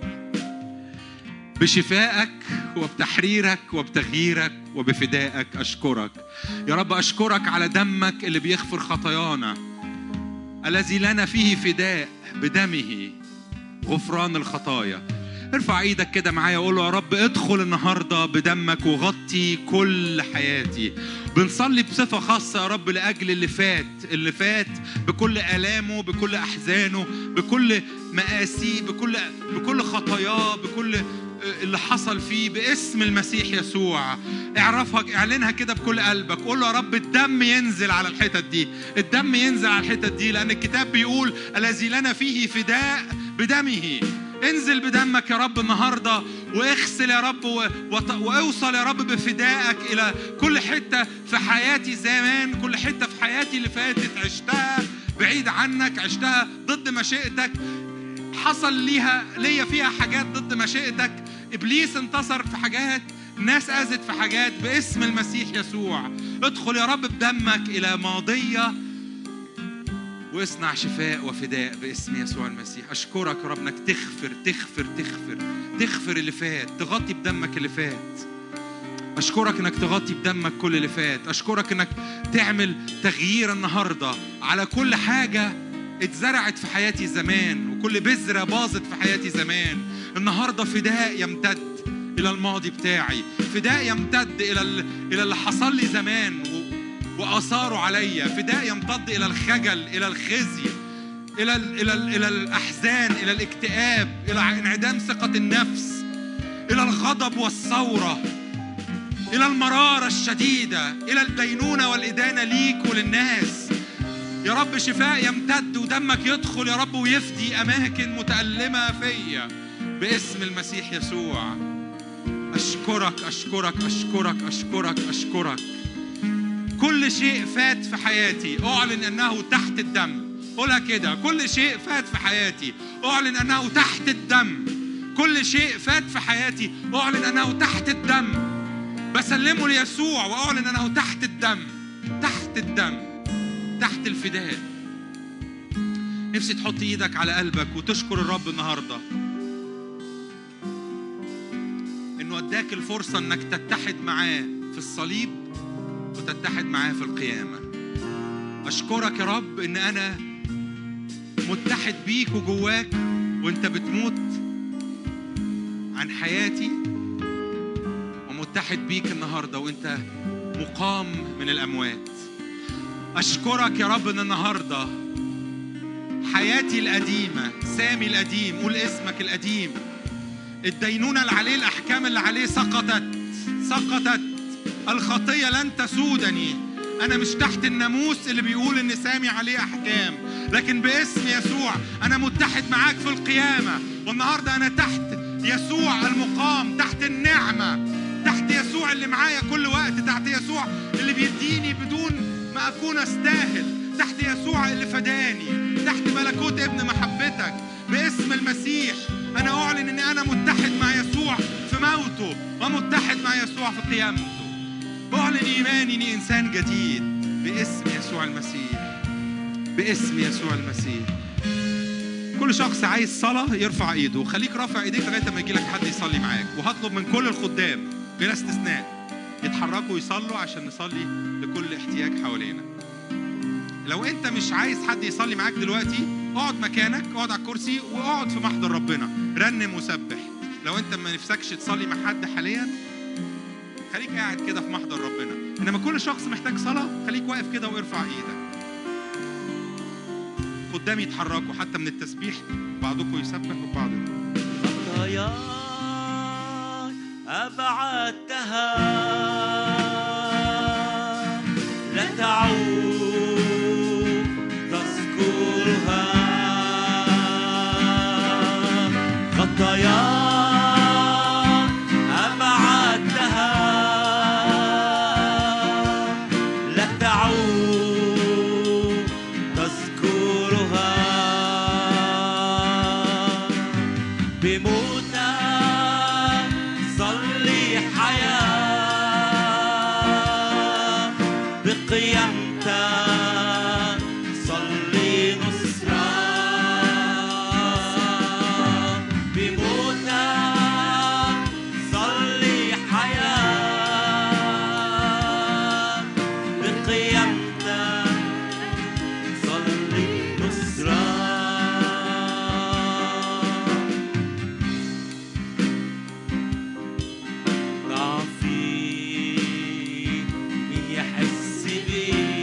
بشفائك وبتحريرك وبتغييرك وبفدائك اشكرك يا رب اشكرك على دمك اللي بيغفر خطايانا الذي لنا فيه فداء بدمه غفران الخطايا ارفع ايدك كده معايا وقول له يا رب ادخل النهارده بدمك وغطي كل حياتي بنصلي بصفة خاصة يا رب لأجل اللي فات اللي فات بكل آلامه بكل أحزانه بكل مآسيه بكل بكل خطاياه بكل اللي حصل فيه باسم المسيح يسوع اعرفها اعلنها كده بكل قلبك قول له يا رب الدم ينزل على الحتت دي الدم ينزل على الحتت دي لأن الكتاب بيقول الذي لنا فيه فداء بدمه انزل بدمك يا رب النهارده واغسل يا رب و... وط... واوصل يا رب بفدائك الى كل حته في حياتي زمان كل حته في حياتي اللي فاتت عشتها بعيد عنك عشتها ضد مشيئتك حصل ليها ليا فيها حاجات ضد مشيئتك ابليس انتصر في حاجات ناس أذت في حاجات باسم المسيح يسوع ادخل يا رب بدمك إلى ماضية واصنع شفاء وفداء باسم يسوع المسيح أشكرك يا رب إنك تغفر تغفر تغفر تغفر اللي فات تغطي بدمك اللي فات أشكرك إنك تغطي بدمك كل اللي فات أشكرك إنك تعمل تغيير النهاردة على كل حاجة اتزرعت في حياتي زمان وكل بذرة باظت في حياتي زمان النهاردة فداء يمتد إلى الماضي بتاعي فداء يمتد إلى ال- إلى اللي حصل لي زمان و- وآثاره عليا فداء يمتد إلى الخجل إلى الخزي إلى ال- إلى ال- إلى الأحزان إلى الاكتئاب إلى انعدام ثقة النفس إلى الغضب والثورة إلى المرارة الشديدة إلى الدينونة والإدانة ليك وللناس يا رب شفاء يمتد ودمك يدخل يا رب ويفدي أماكن متألمة فيا باسم المسيح يسوع أشكرك أشكرك أشكرك أشكرك أشكرك كل شيء فات في حياتي أعلن أنه تحت الدم قولها كده كل شيء فات في حياتي أعلن أنه تحت الدم كل شيء فات في حياتي أعلن أنه تحت الدم بسلمه ليسوع وأعلن أنه تحت الدم تحت الدم تحت الفداء نفسي تحط ايدك على قلبك وتشكر الرب النهارده انه اداك الفرصه انك تتحد معاه في الصليب وتتحد معاه في القيامه اشكرك يا رب ان انا متحد بيك وجواك وانت بتموت عن حياتي ومتحد بيك النهارده وانت مقام من الاموات اشكرك يا رب ان النهارده حياتي القديمه سامي القديم قول اسمك القديم الدينونه اللي عليه الاحكام اللي عليه سقطت سقطت الخطيه لن تسودني انا مش تحت الناموس اللي بيقول ان سامي عليه احكام لكن باسم يسوع انا متحد معاك في القيامه والنهارده انا تحت يسوع المقام تحت النعمه تحت يسوع اللي معايا كل وقت تحت يسوع اللي بيديني بدون ما اكون استاهل تحت يسوع اللي فداني تحت ملكوت ابن محبتك باسم المسيح انا اعلن ان انا متحد مع يسوع في موته ومتحد مع يسوع في قيامته اعلن ايماني اني انسان جديد باسم يسوع المسيح باسم يسوع المسيح كل شخص عايز صلاة يرفع ايده وخليك رافع ايديك لغاية ما يجي لك حد يصلي معاك وهطلب من كل الخدام بلا استثناء يتحركوا ويصلوا عشان نصلي لكل احتياج حوالينا لو انت مش عايز حد يصلي معاك دلوقتي اقعد مكانك اقعد على الكرسي واقعد في محضر ربنا رنم وسبح لو انت ما نفسكش تصلي مع حد حاليا خليك قاعد كده في محضر ربنا انما كل شخص محتاج صلاة خليك واقف كده وارفع ايدك قدام يتحركوا حتى من التسبيح بعضكم يسبح وبعض خطاياي أبعدتها لا تعود تذكرها خطاياي أبعدتها لا تعود تذكرها بموتك صلي حياة بقيامتك صلي نصرة بموتك صلي حياة بقيامتك صلي نصرة ضعفي مين يحس بيه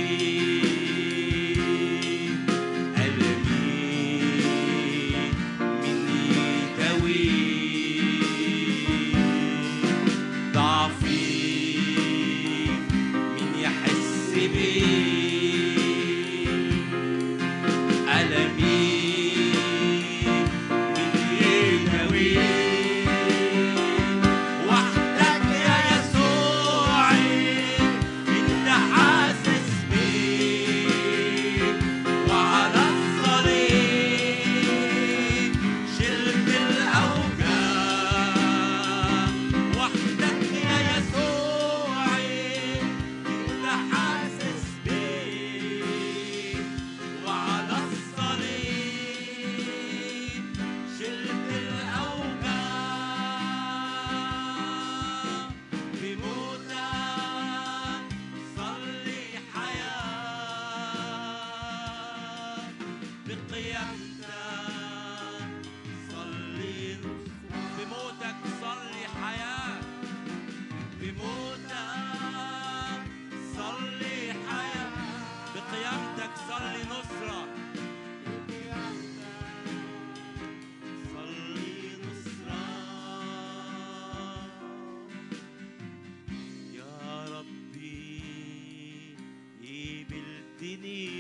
قبلتني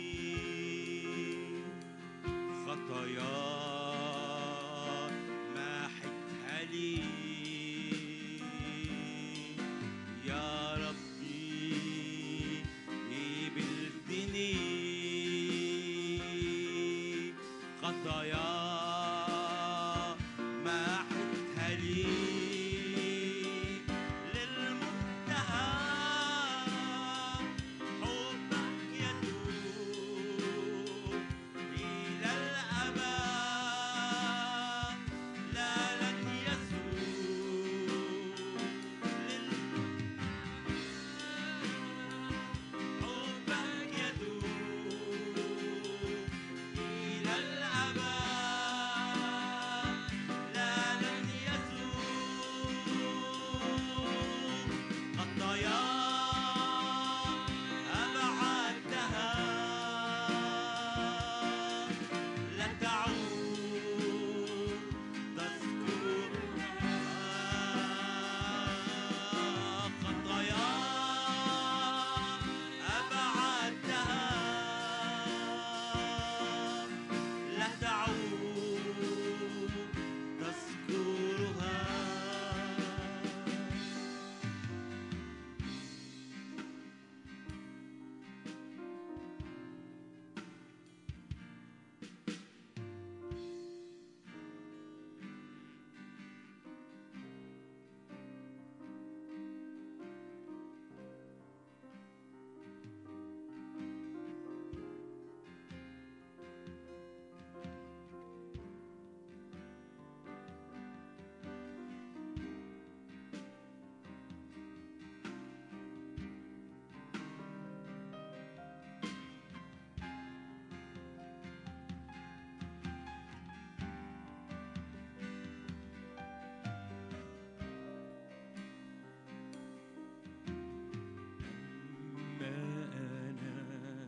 خطايا محتها لي يا ربي قبلتني خطايا محتها لي للمنتهى حبك يدوم إلى الأبد لا لن يزول حبك يدوم إلى الأبد لا لن يزول خطايا أبعدتها لا تعود تذكرها خطايا أبعدتها لا تعود تذكرها ما أنا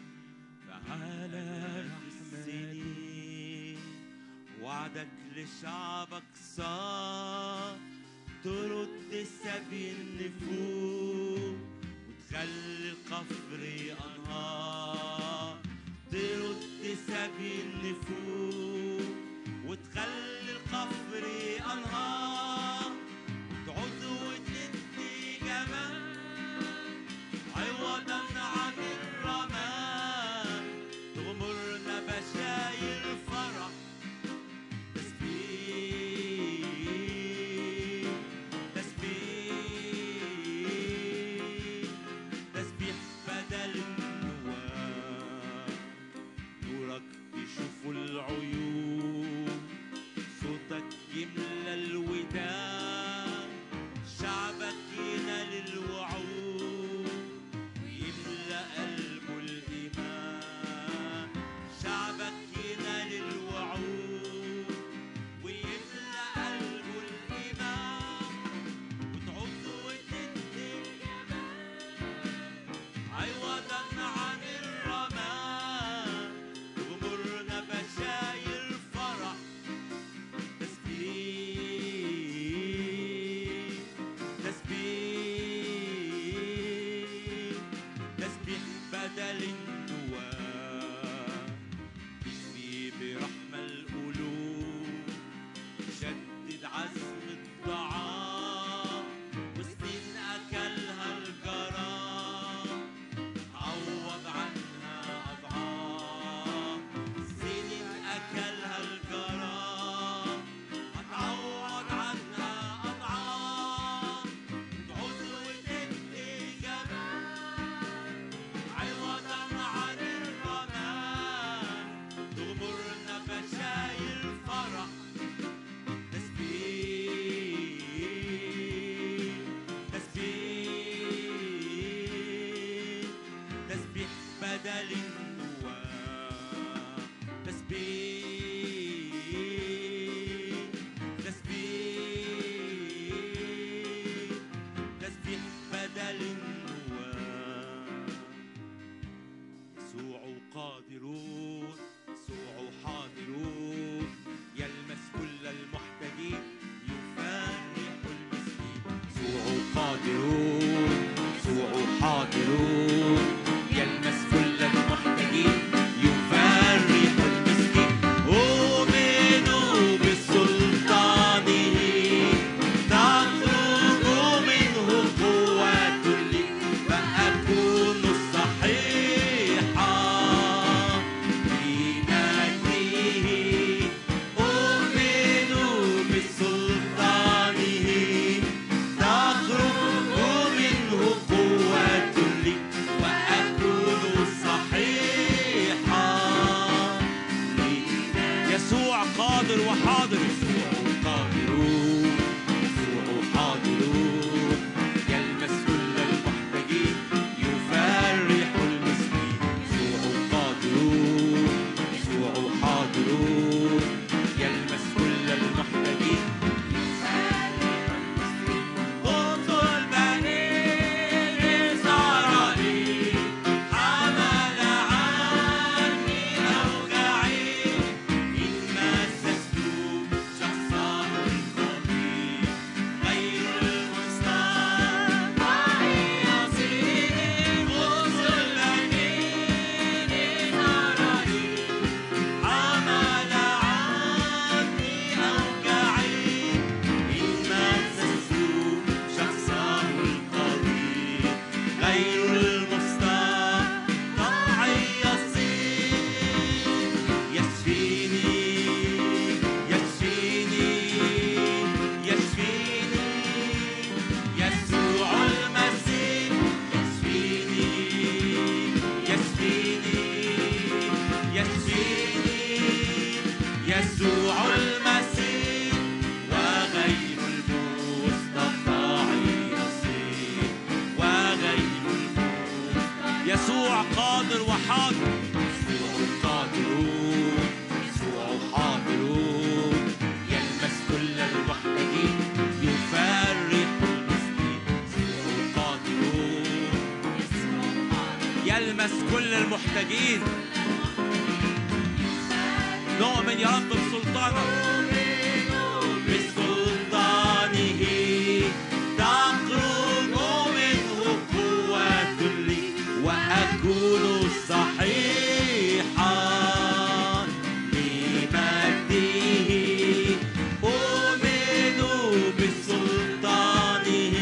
فعلى السنين وعدك لشعبك صار ترد سبي النفوس وتخلي القفر أنهار ترد سبي النفوس وتخلي القفر أنهار وتعود وتدي جمال عوضا عن الرماد تغمرنا بشاير فرح تسبيح تسبيح تسبيح بدل النواه نورك يشوف العيون صوتك يملى الودان شعبك ينال الوعود ويملى قلبه الإيمان شعبك ينال الوعود ويملى قلبه الإيمان وتعود وتدي عوضا عن الرماد تغمرنا بشاير فرح تسبيح تسبيح تسبيح بدل النواه تشفي برحمة القلوب شدد عزم الطعام وسنين أكلها الجرام عوض عنها أضعاف سنين أكلها الجرام هتعوض عنها أضعاف تعود وتدي جمال عوضا عن الرماد تغمرنا بشاير فرح تسبيح تسبيح تسبيح بدل النواه تسبيح تسبيح تسبيح بدل النواه يسوع قادرون يسوع حاضرون يلمس كل المحتاجين يفرح المسكين يسوع قادرون يسوع حاضرون يلمس كل حاضر يسوع قادرون يسوع قادرون يلمس كل المحتاجين يفرح المسكين يسوع قادرون يسوع حاضرون يلمس كل المحتاجين قدس البنين صار لي حمل عني أوجاعي إن مسست شخصه الخطير غير المستطاع يصير قدس البنين صار لي حمل عني أوجاعي إن مسست شخصه القدير غير المستطاع يصير يشفيني يشفيني يشفيني يسوع المسيح يشفيني يشفيني يشفيني يسوع المسيح وغير المستطاع يصير وغير المستطاع يسوع قادر وحاضر يسوع قادرون يسوع حاضرون يلمس كل المحتاجين يفرح المسكين يسوع قادرون يلمس كل المحتاجين نؤمن يا رب بسلطانك بسلطانه تخرج منه قوة لي وأكون صحيحا لمجده أؤمن بسلطانه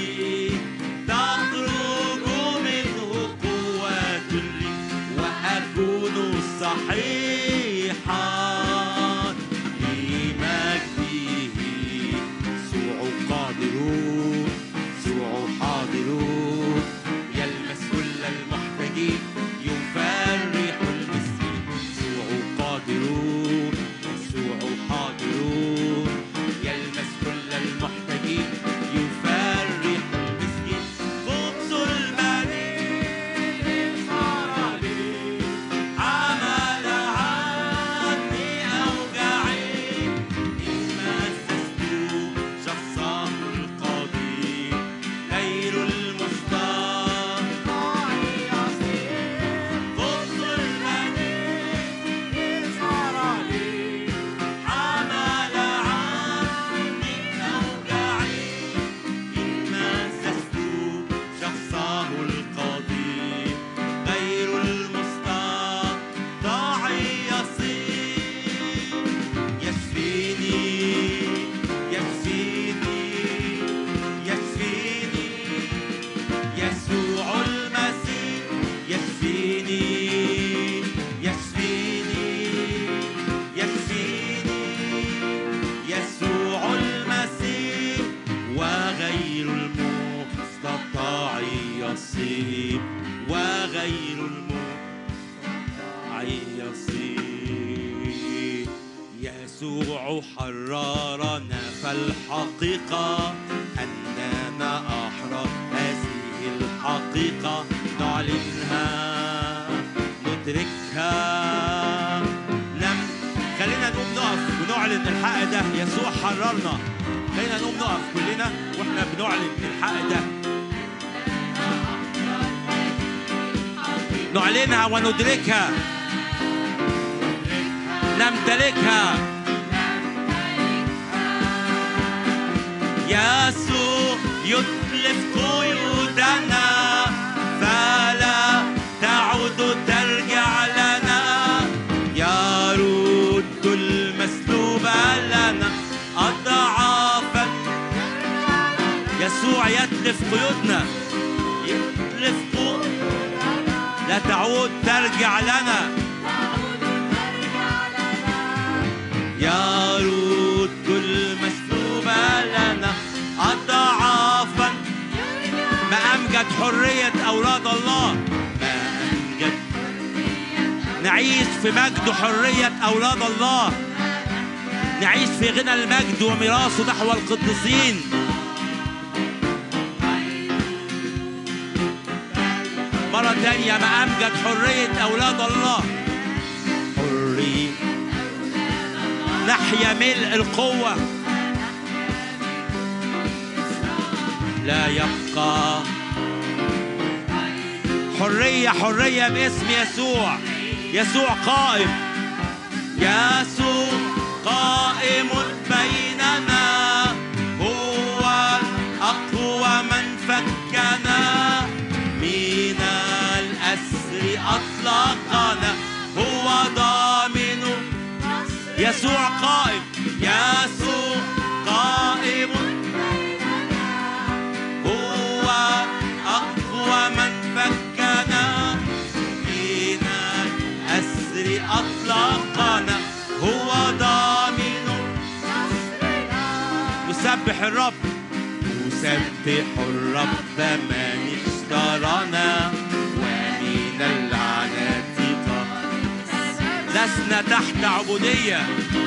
تخرج منه قوة لي وأكون صحيحا لمجده يسوع قادرون يسوع حاضرون يلمس كل المحتاجين يفرح المسكين يسوع قادرون يسوع حاضرون يلمس كل المحتاجين يفرح المسكين خبز المليء صار لي عمل عني أوجاعي إن مسست شخصه القدير غير المستطاع يصير خبز المليء صار لي عمل عني أوجاعي إن مسست شخصه القدير غير المستطاع يصير يشفيني يشفيني يشفيني يسوع المسيح يشفيني يشفيني يشفيني يسوع المسيح وغير المستطاع يصير وغير المستطاع يصير يسوع حررنا فالحقيقة أننا أحرار هذه الحقيقة نعلنها ندركها لم خلينا نقوم نقف ونعلن الحق ده يسوع حررنا خلينا نقوم نقف كلنا واحنا بنعلن الحق ده نعلنها وندركها نمتلكها يسوع يتلف قيودنا فلا تعود ترجع لنا يرد المسلوب لنا أضعافا يسوع يتلف قيودنا يتلف قيودنا لا تعود ترجع لنا يرد المسلوب لنا أضعافا ما أمجد حرية أولاد الله ما أمجد نعيش في مجد حرية أولاد الله نعيش في غنى المجد وميراثه نحو القديسين مرة تانية ما أمجد حرية أولاد الله حرية نحيا ملء القوة لا يبقى حرية حرية باسم يسوع يسوع قائم يسوع قائم بيننا هو أقوى من فكنا من الأسر أطلقنا هو ضامن يسوع قائم يسوع قائم هو أقوى من فكنا من الأسر أطلقنا هو ضامن نسبح الرب نسبح الرب من اشترنا ومن اللعنات طهرنا. لسنا تحت عبودية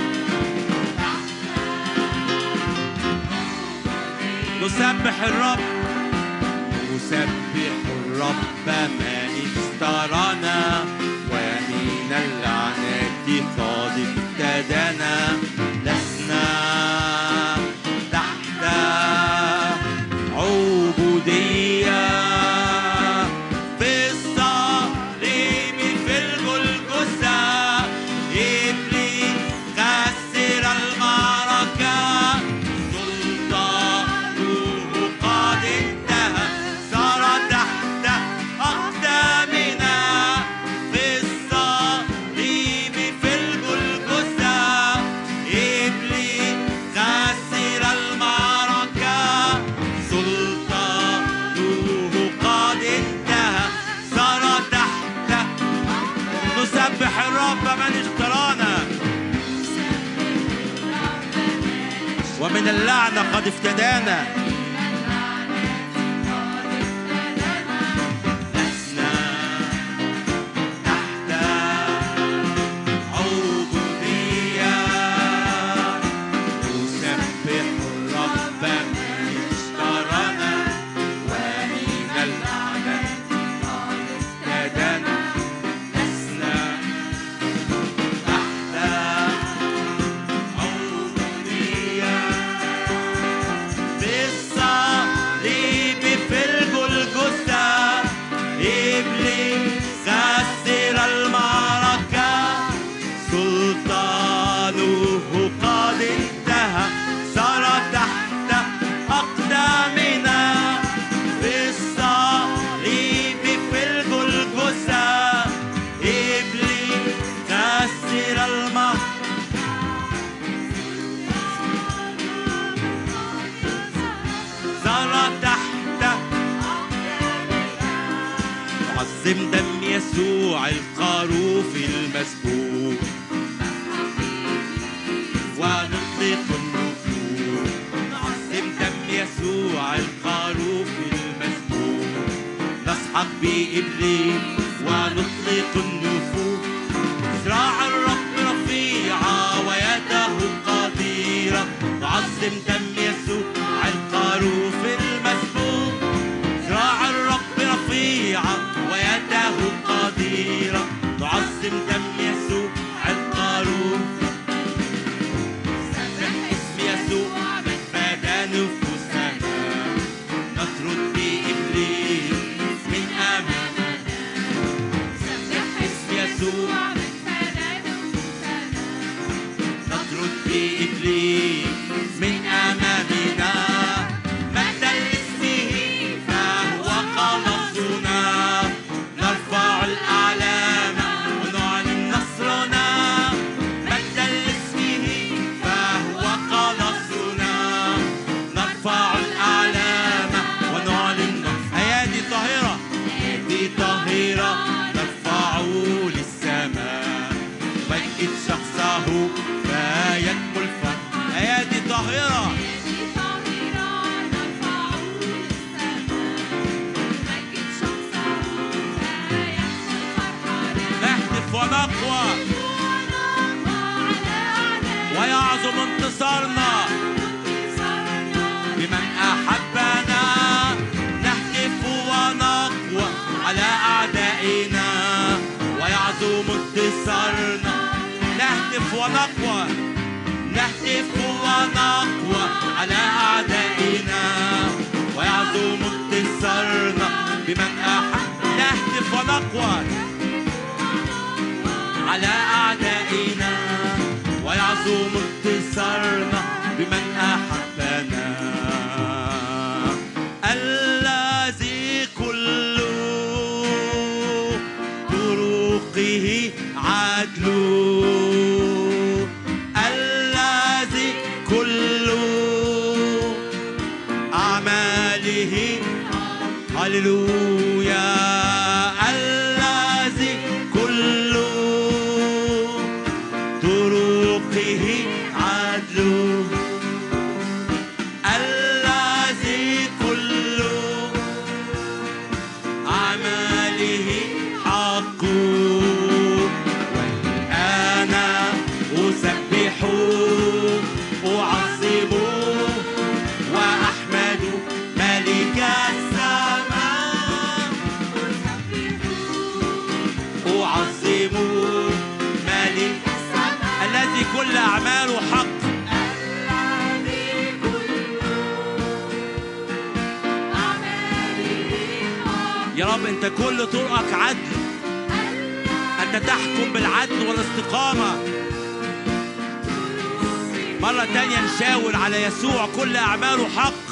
نسبح الرب نسبح الرب من اشترنا ومن اللعنات قد افتدانا لسنا تحت عبودية في الصليب في الجلجثة إبليس خسر المعركة سلطانه قد انتهى صار تحت أقدامنا في الصليب في الجلجثة إبليس خسر المعركة سلطانه قد انتهى صار تحت نسبح الرب من اشترانا ومن اللعنة قد افتدانا لسنا تحت عبودية نسبح الرب من اشترانا ومن اللعنة قد افتدانا لسنا تحت عبودية بالصليب في الجلجثة إبليس خسر المعركة سلطانه قد انتهى صار تحت أقدامنا بالصليب في الجلجثة إبليس خسر المعركة صار تحت نعظم دم يسوع الخروف المسبوق ونطلق النفور نعظم دم يسوع الخروف المسبوق نسحق بإبليس ونطلق النفور ذراع الرب رفيعة ويده قديرة نعظم دم يسوع الخروف المسبوق ذراع الرب رفيعة ويده قديرة نعظم دم يسوع الخروف اسم يسوع فدى نفوسنا نطرد بإبليس من أمامنا اسم يسوع نطرد بإبليس من أمامنا مجدا لاسمه فهو خلاصنا نرفع الأعلام ونعلن نصرنا مجدا لاسمه فهو خلاصنا نرفع الأعلام ونعلن نصرنا أيادي طاهرة أيادي طاهرة نرفع للسماء مجد شخصه فينمو الفرح أيادي طاهرة نهتف ونقوى ويعظم هللويا الذي كل طرقه عدل الذي كل أعماله حق والآن أسبح أعظم وأحمد ملك السماء أعظم ملك الذي كل أعماله حق يا رب أنت كل طرقك عدل أنت تحكم بالعدل والاستقامة مرة تانية نشاور على يسوع كل أعماله حق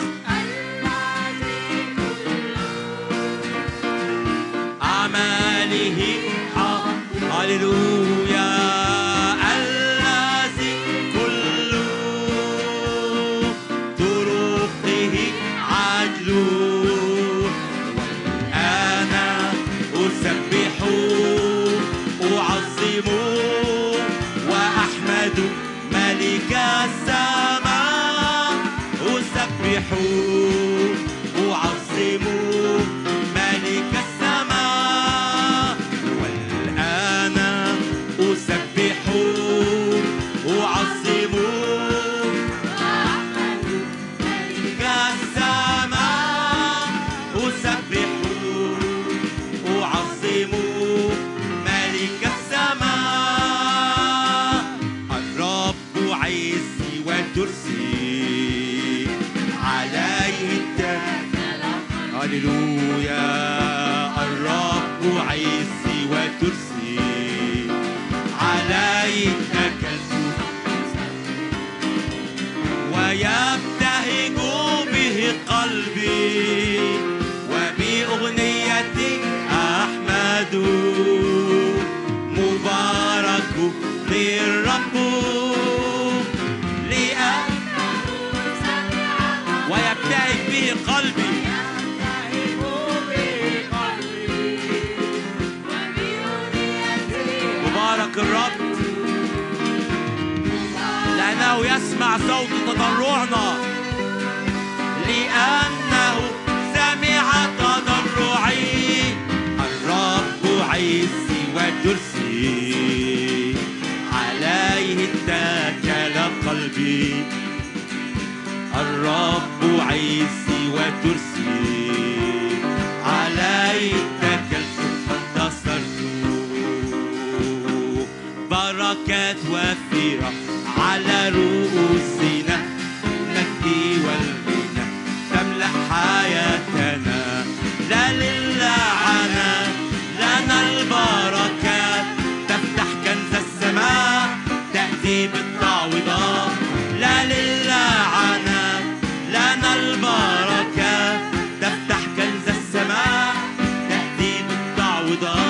أعماله حق هللويا الذي كل طرقه عدل أنا أسبح أعظم وأحمد ملك السماء أسبح أعظم ملك السماء والآن أسبح أعظم ملك السماء أسبح أعظم ملك السماء الرب عزي وترسي عليه التكل هللويا الرب عزي وترسي عليه اتكلت ويبتهج به قلبي وبأغنية أحمد مبارك للرب لأنه ويبتهج به قلبي مبارك الرب لأنه يسمع صوت تضرعنا لأنه سمع تضرعي الرب عزي وترسي عليه اتكل قلبي الرب عزي وترسي عليه اتكلت فانتصرت بركات وفيرة على رؤوسنا نجدي والغنى تملأ حياتنا لا للعنة لنا البركات تفتح كنز السماء تأتي بالتعويضات لا للعنة لنا البركات تفتح كنز السماء تأتي بالتعويضات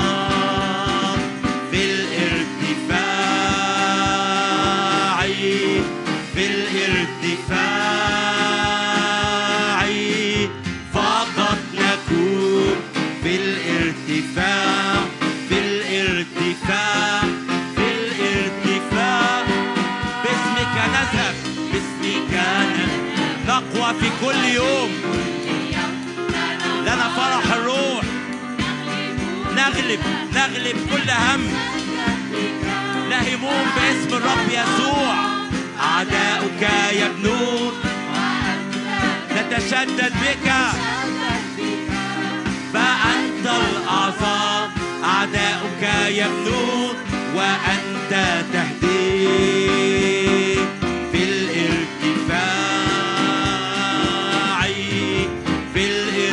في الارتفاع في الارتفاع فقط نكون في الارتفاع في الارتفاع في الارتفاع باسمك نذهب باسمك نقوى في كل يوم لنا فرح الروح نغلب نغلب كل هم لا هموم باسم الرب يسوع أعداؤك يبنون نتشدد بك فأنت الأعظم أعداؤك يبنون وأنت تهدي في الارتفاع في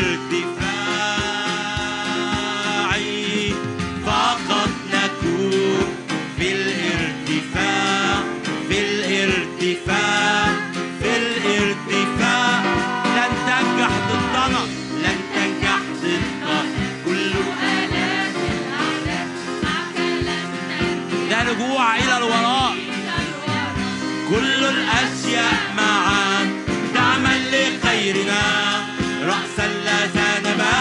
الارتفاع فقط نكون في الارتفاع في الارتفاع في الارتفاع لن تنجح ضدنا لن تنجح ضدنا كل آلاف الأعداء معك لن تنجح لا رجوع إلى الوراء كل الأشياء معا تعمل لخيرنا رأسا لا ذنبا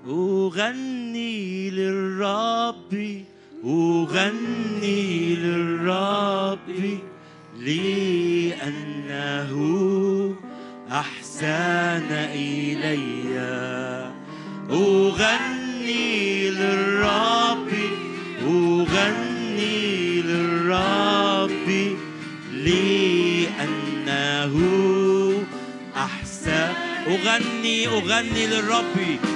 أغني للرب أغني للرب لأنه أحسن إلي أغني للرب أغني للرب لأنه أحسن أغني أغني للرب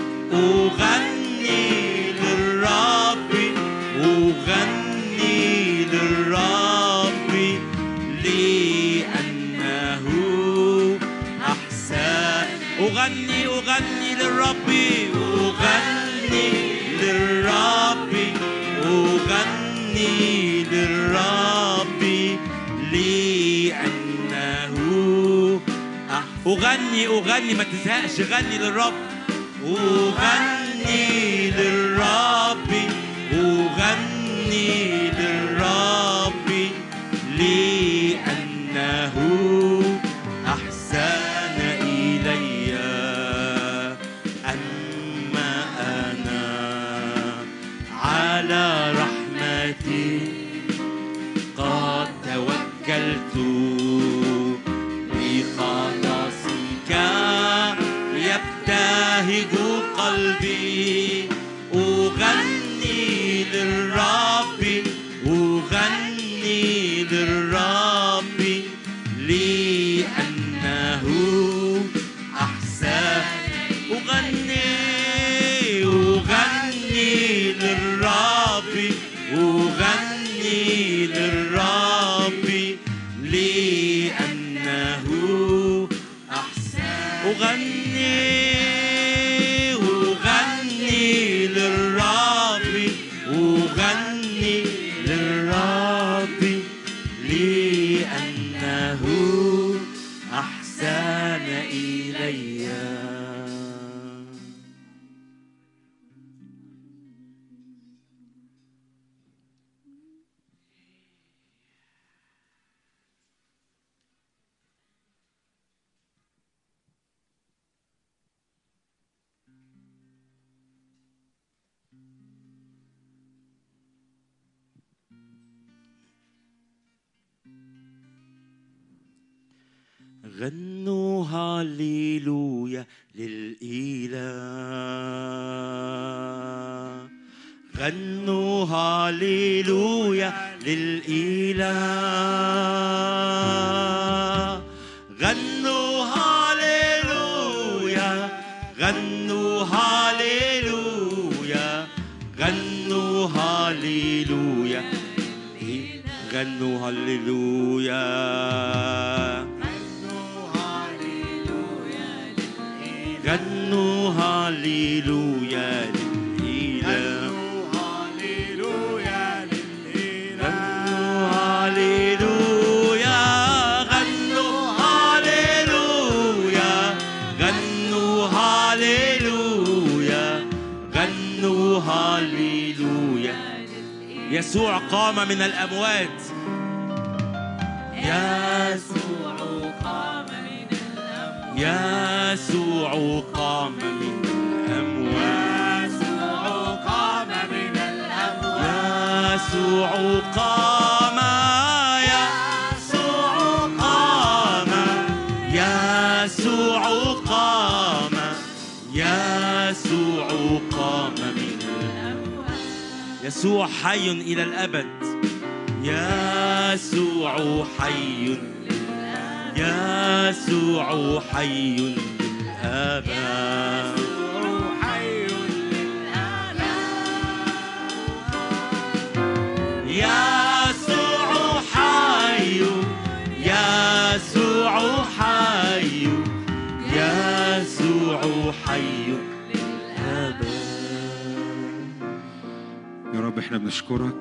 أغني للرب أغني للرب لأنه أحسن أغني أغني للرب أغني للرب أغني للرب لأنه أح- أغني أغني ما تزهقش غني للرب أغني للرب أغني للرب لأنه أحسن إلي أما أنا على رحمتي قد توكلت بخلاصك يبتهج قلبي أغني للرب أغني للرب لأنه أحسن أغني أغني للرب أغني للرب لأنه أحسن أغني أغني للرب أغني للرب لأنه أحسن إليّ غنوا هاليلويا للإله غنوا هاليلويا للإله غنوا هاليلويا غنوا هاليلويا غنوا هاليلويا غنوا هاليلويا غنوا هاليلويا للإله غنوا هاليلويا غنوا هاليلويا غنوا هاليلويا غنوا هاليلويا يسوع قام من الأموات يسوع قام من الأموات يسوع قام من الأموات يسوع قام من الأموات يسوع قام يسوع قام يسوع قام يسوع قام من الأموات يسوع حي إلى الأبد يسوع حي يسوع حي للأبد يسوع حي يسوع حي يسوع حي للأبد يا رب احنا بنشكرك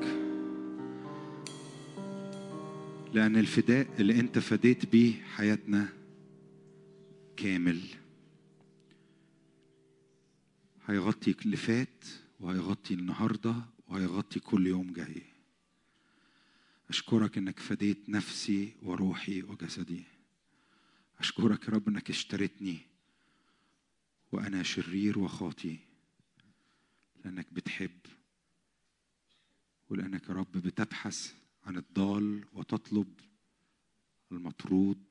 لأن الفداء اللي أنت فديت بيه حياتنا كامل هيغطي اللي فات وهيغطي النهارده وهيغطي كل يوم جاي أشكرك إنك فديت نفسي وروحي وجسدي أشكرك يا رب إنك اشتريتني وأنا شرير وخاطي لأنك بتحب ولأنك يا رب بتبحث عن الضال وتطلب المطرود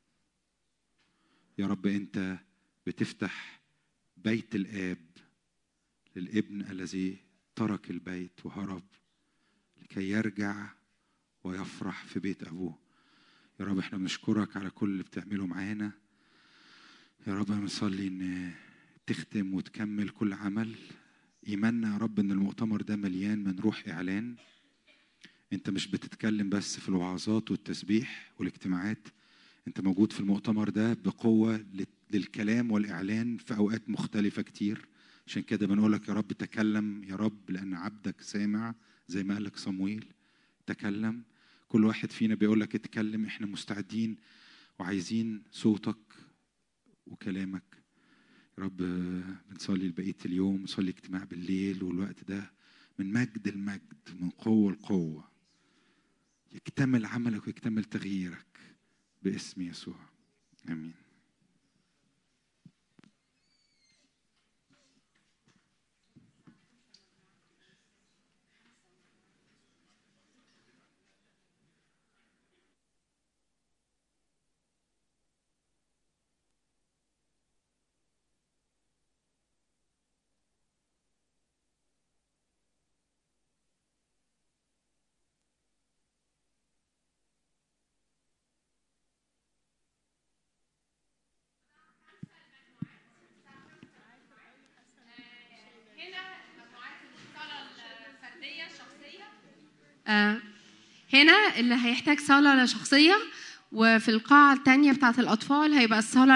يا رب أنت بتفتح بيت الآب للابن الذي ترك البيت وهرب لكي يرجع ويفرح في بيت أبوه يا رب احنا بنشكرك على كل اللي بتعمله معانا يا رب انا بنصلي ان تختم وتكمل كل عمل ايماننا يا رب ان المؤتمر ده مليان من روح اعلان انت مش بتتكلم بس في الوعظات والتسبيح والاجتماعات انت موجود في المؤتمر ده بقوه لل- للكلام والاعلان في اوقات مختلفه كتير عشان كده بنقولك يا رب تكلم يا رب لان عبدك سامع زي ما قالك صمويل تكلم كل واحد فينا بيقولك اتكلم احنا مستعدين وعايزين صوتك وكلامك يا رب بنصلي لبقية اليوم نصلي اجتماع بالليل والوقت ده من مجد المجد من قوة لقوة يكتمل عملك ويكتمل تغييرك باسم يسوع امين هنا مجموعات الصلاة الفردية الشخصية آه، هنا اللي هيحتاج صلاة شخصية وفي القاعة التانية بتاعة الأطفال هيبقى الصلاة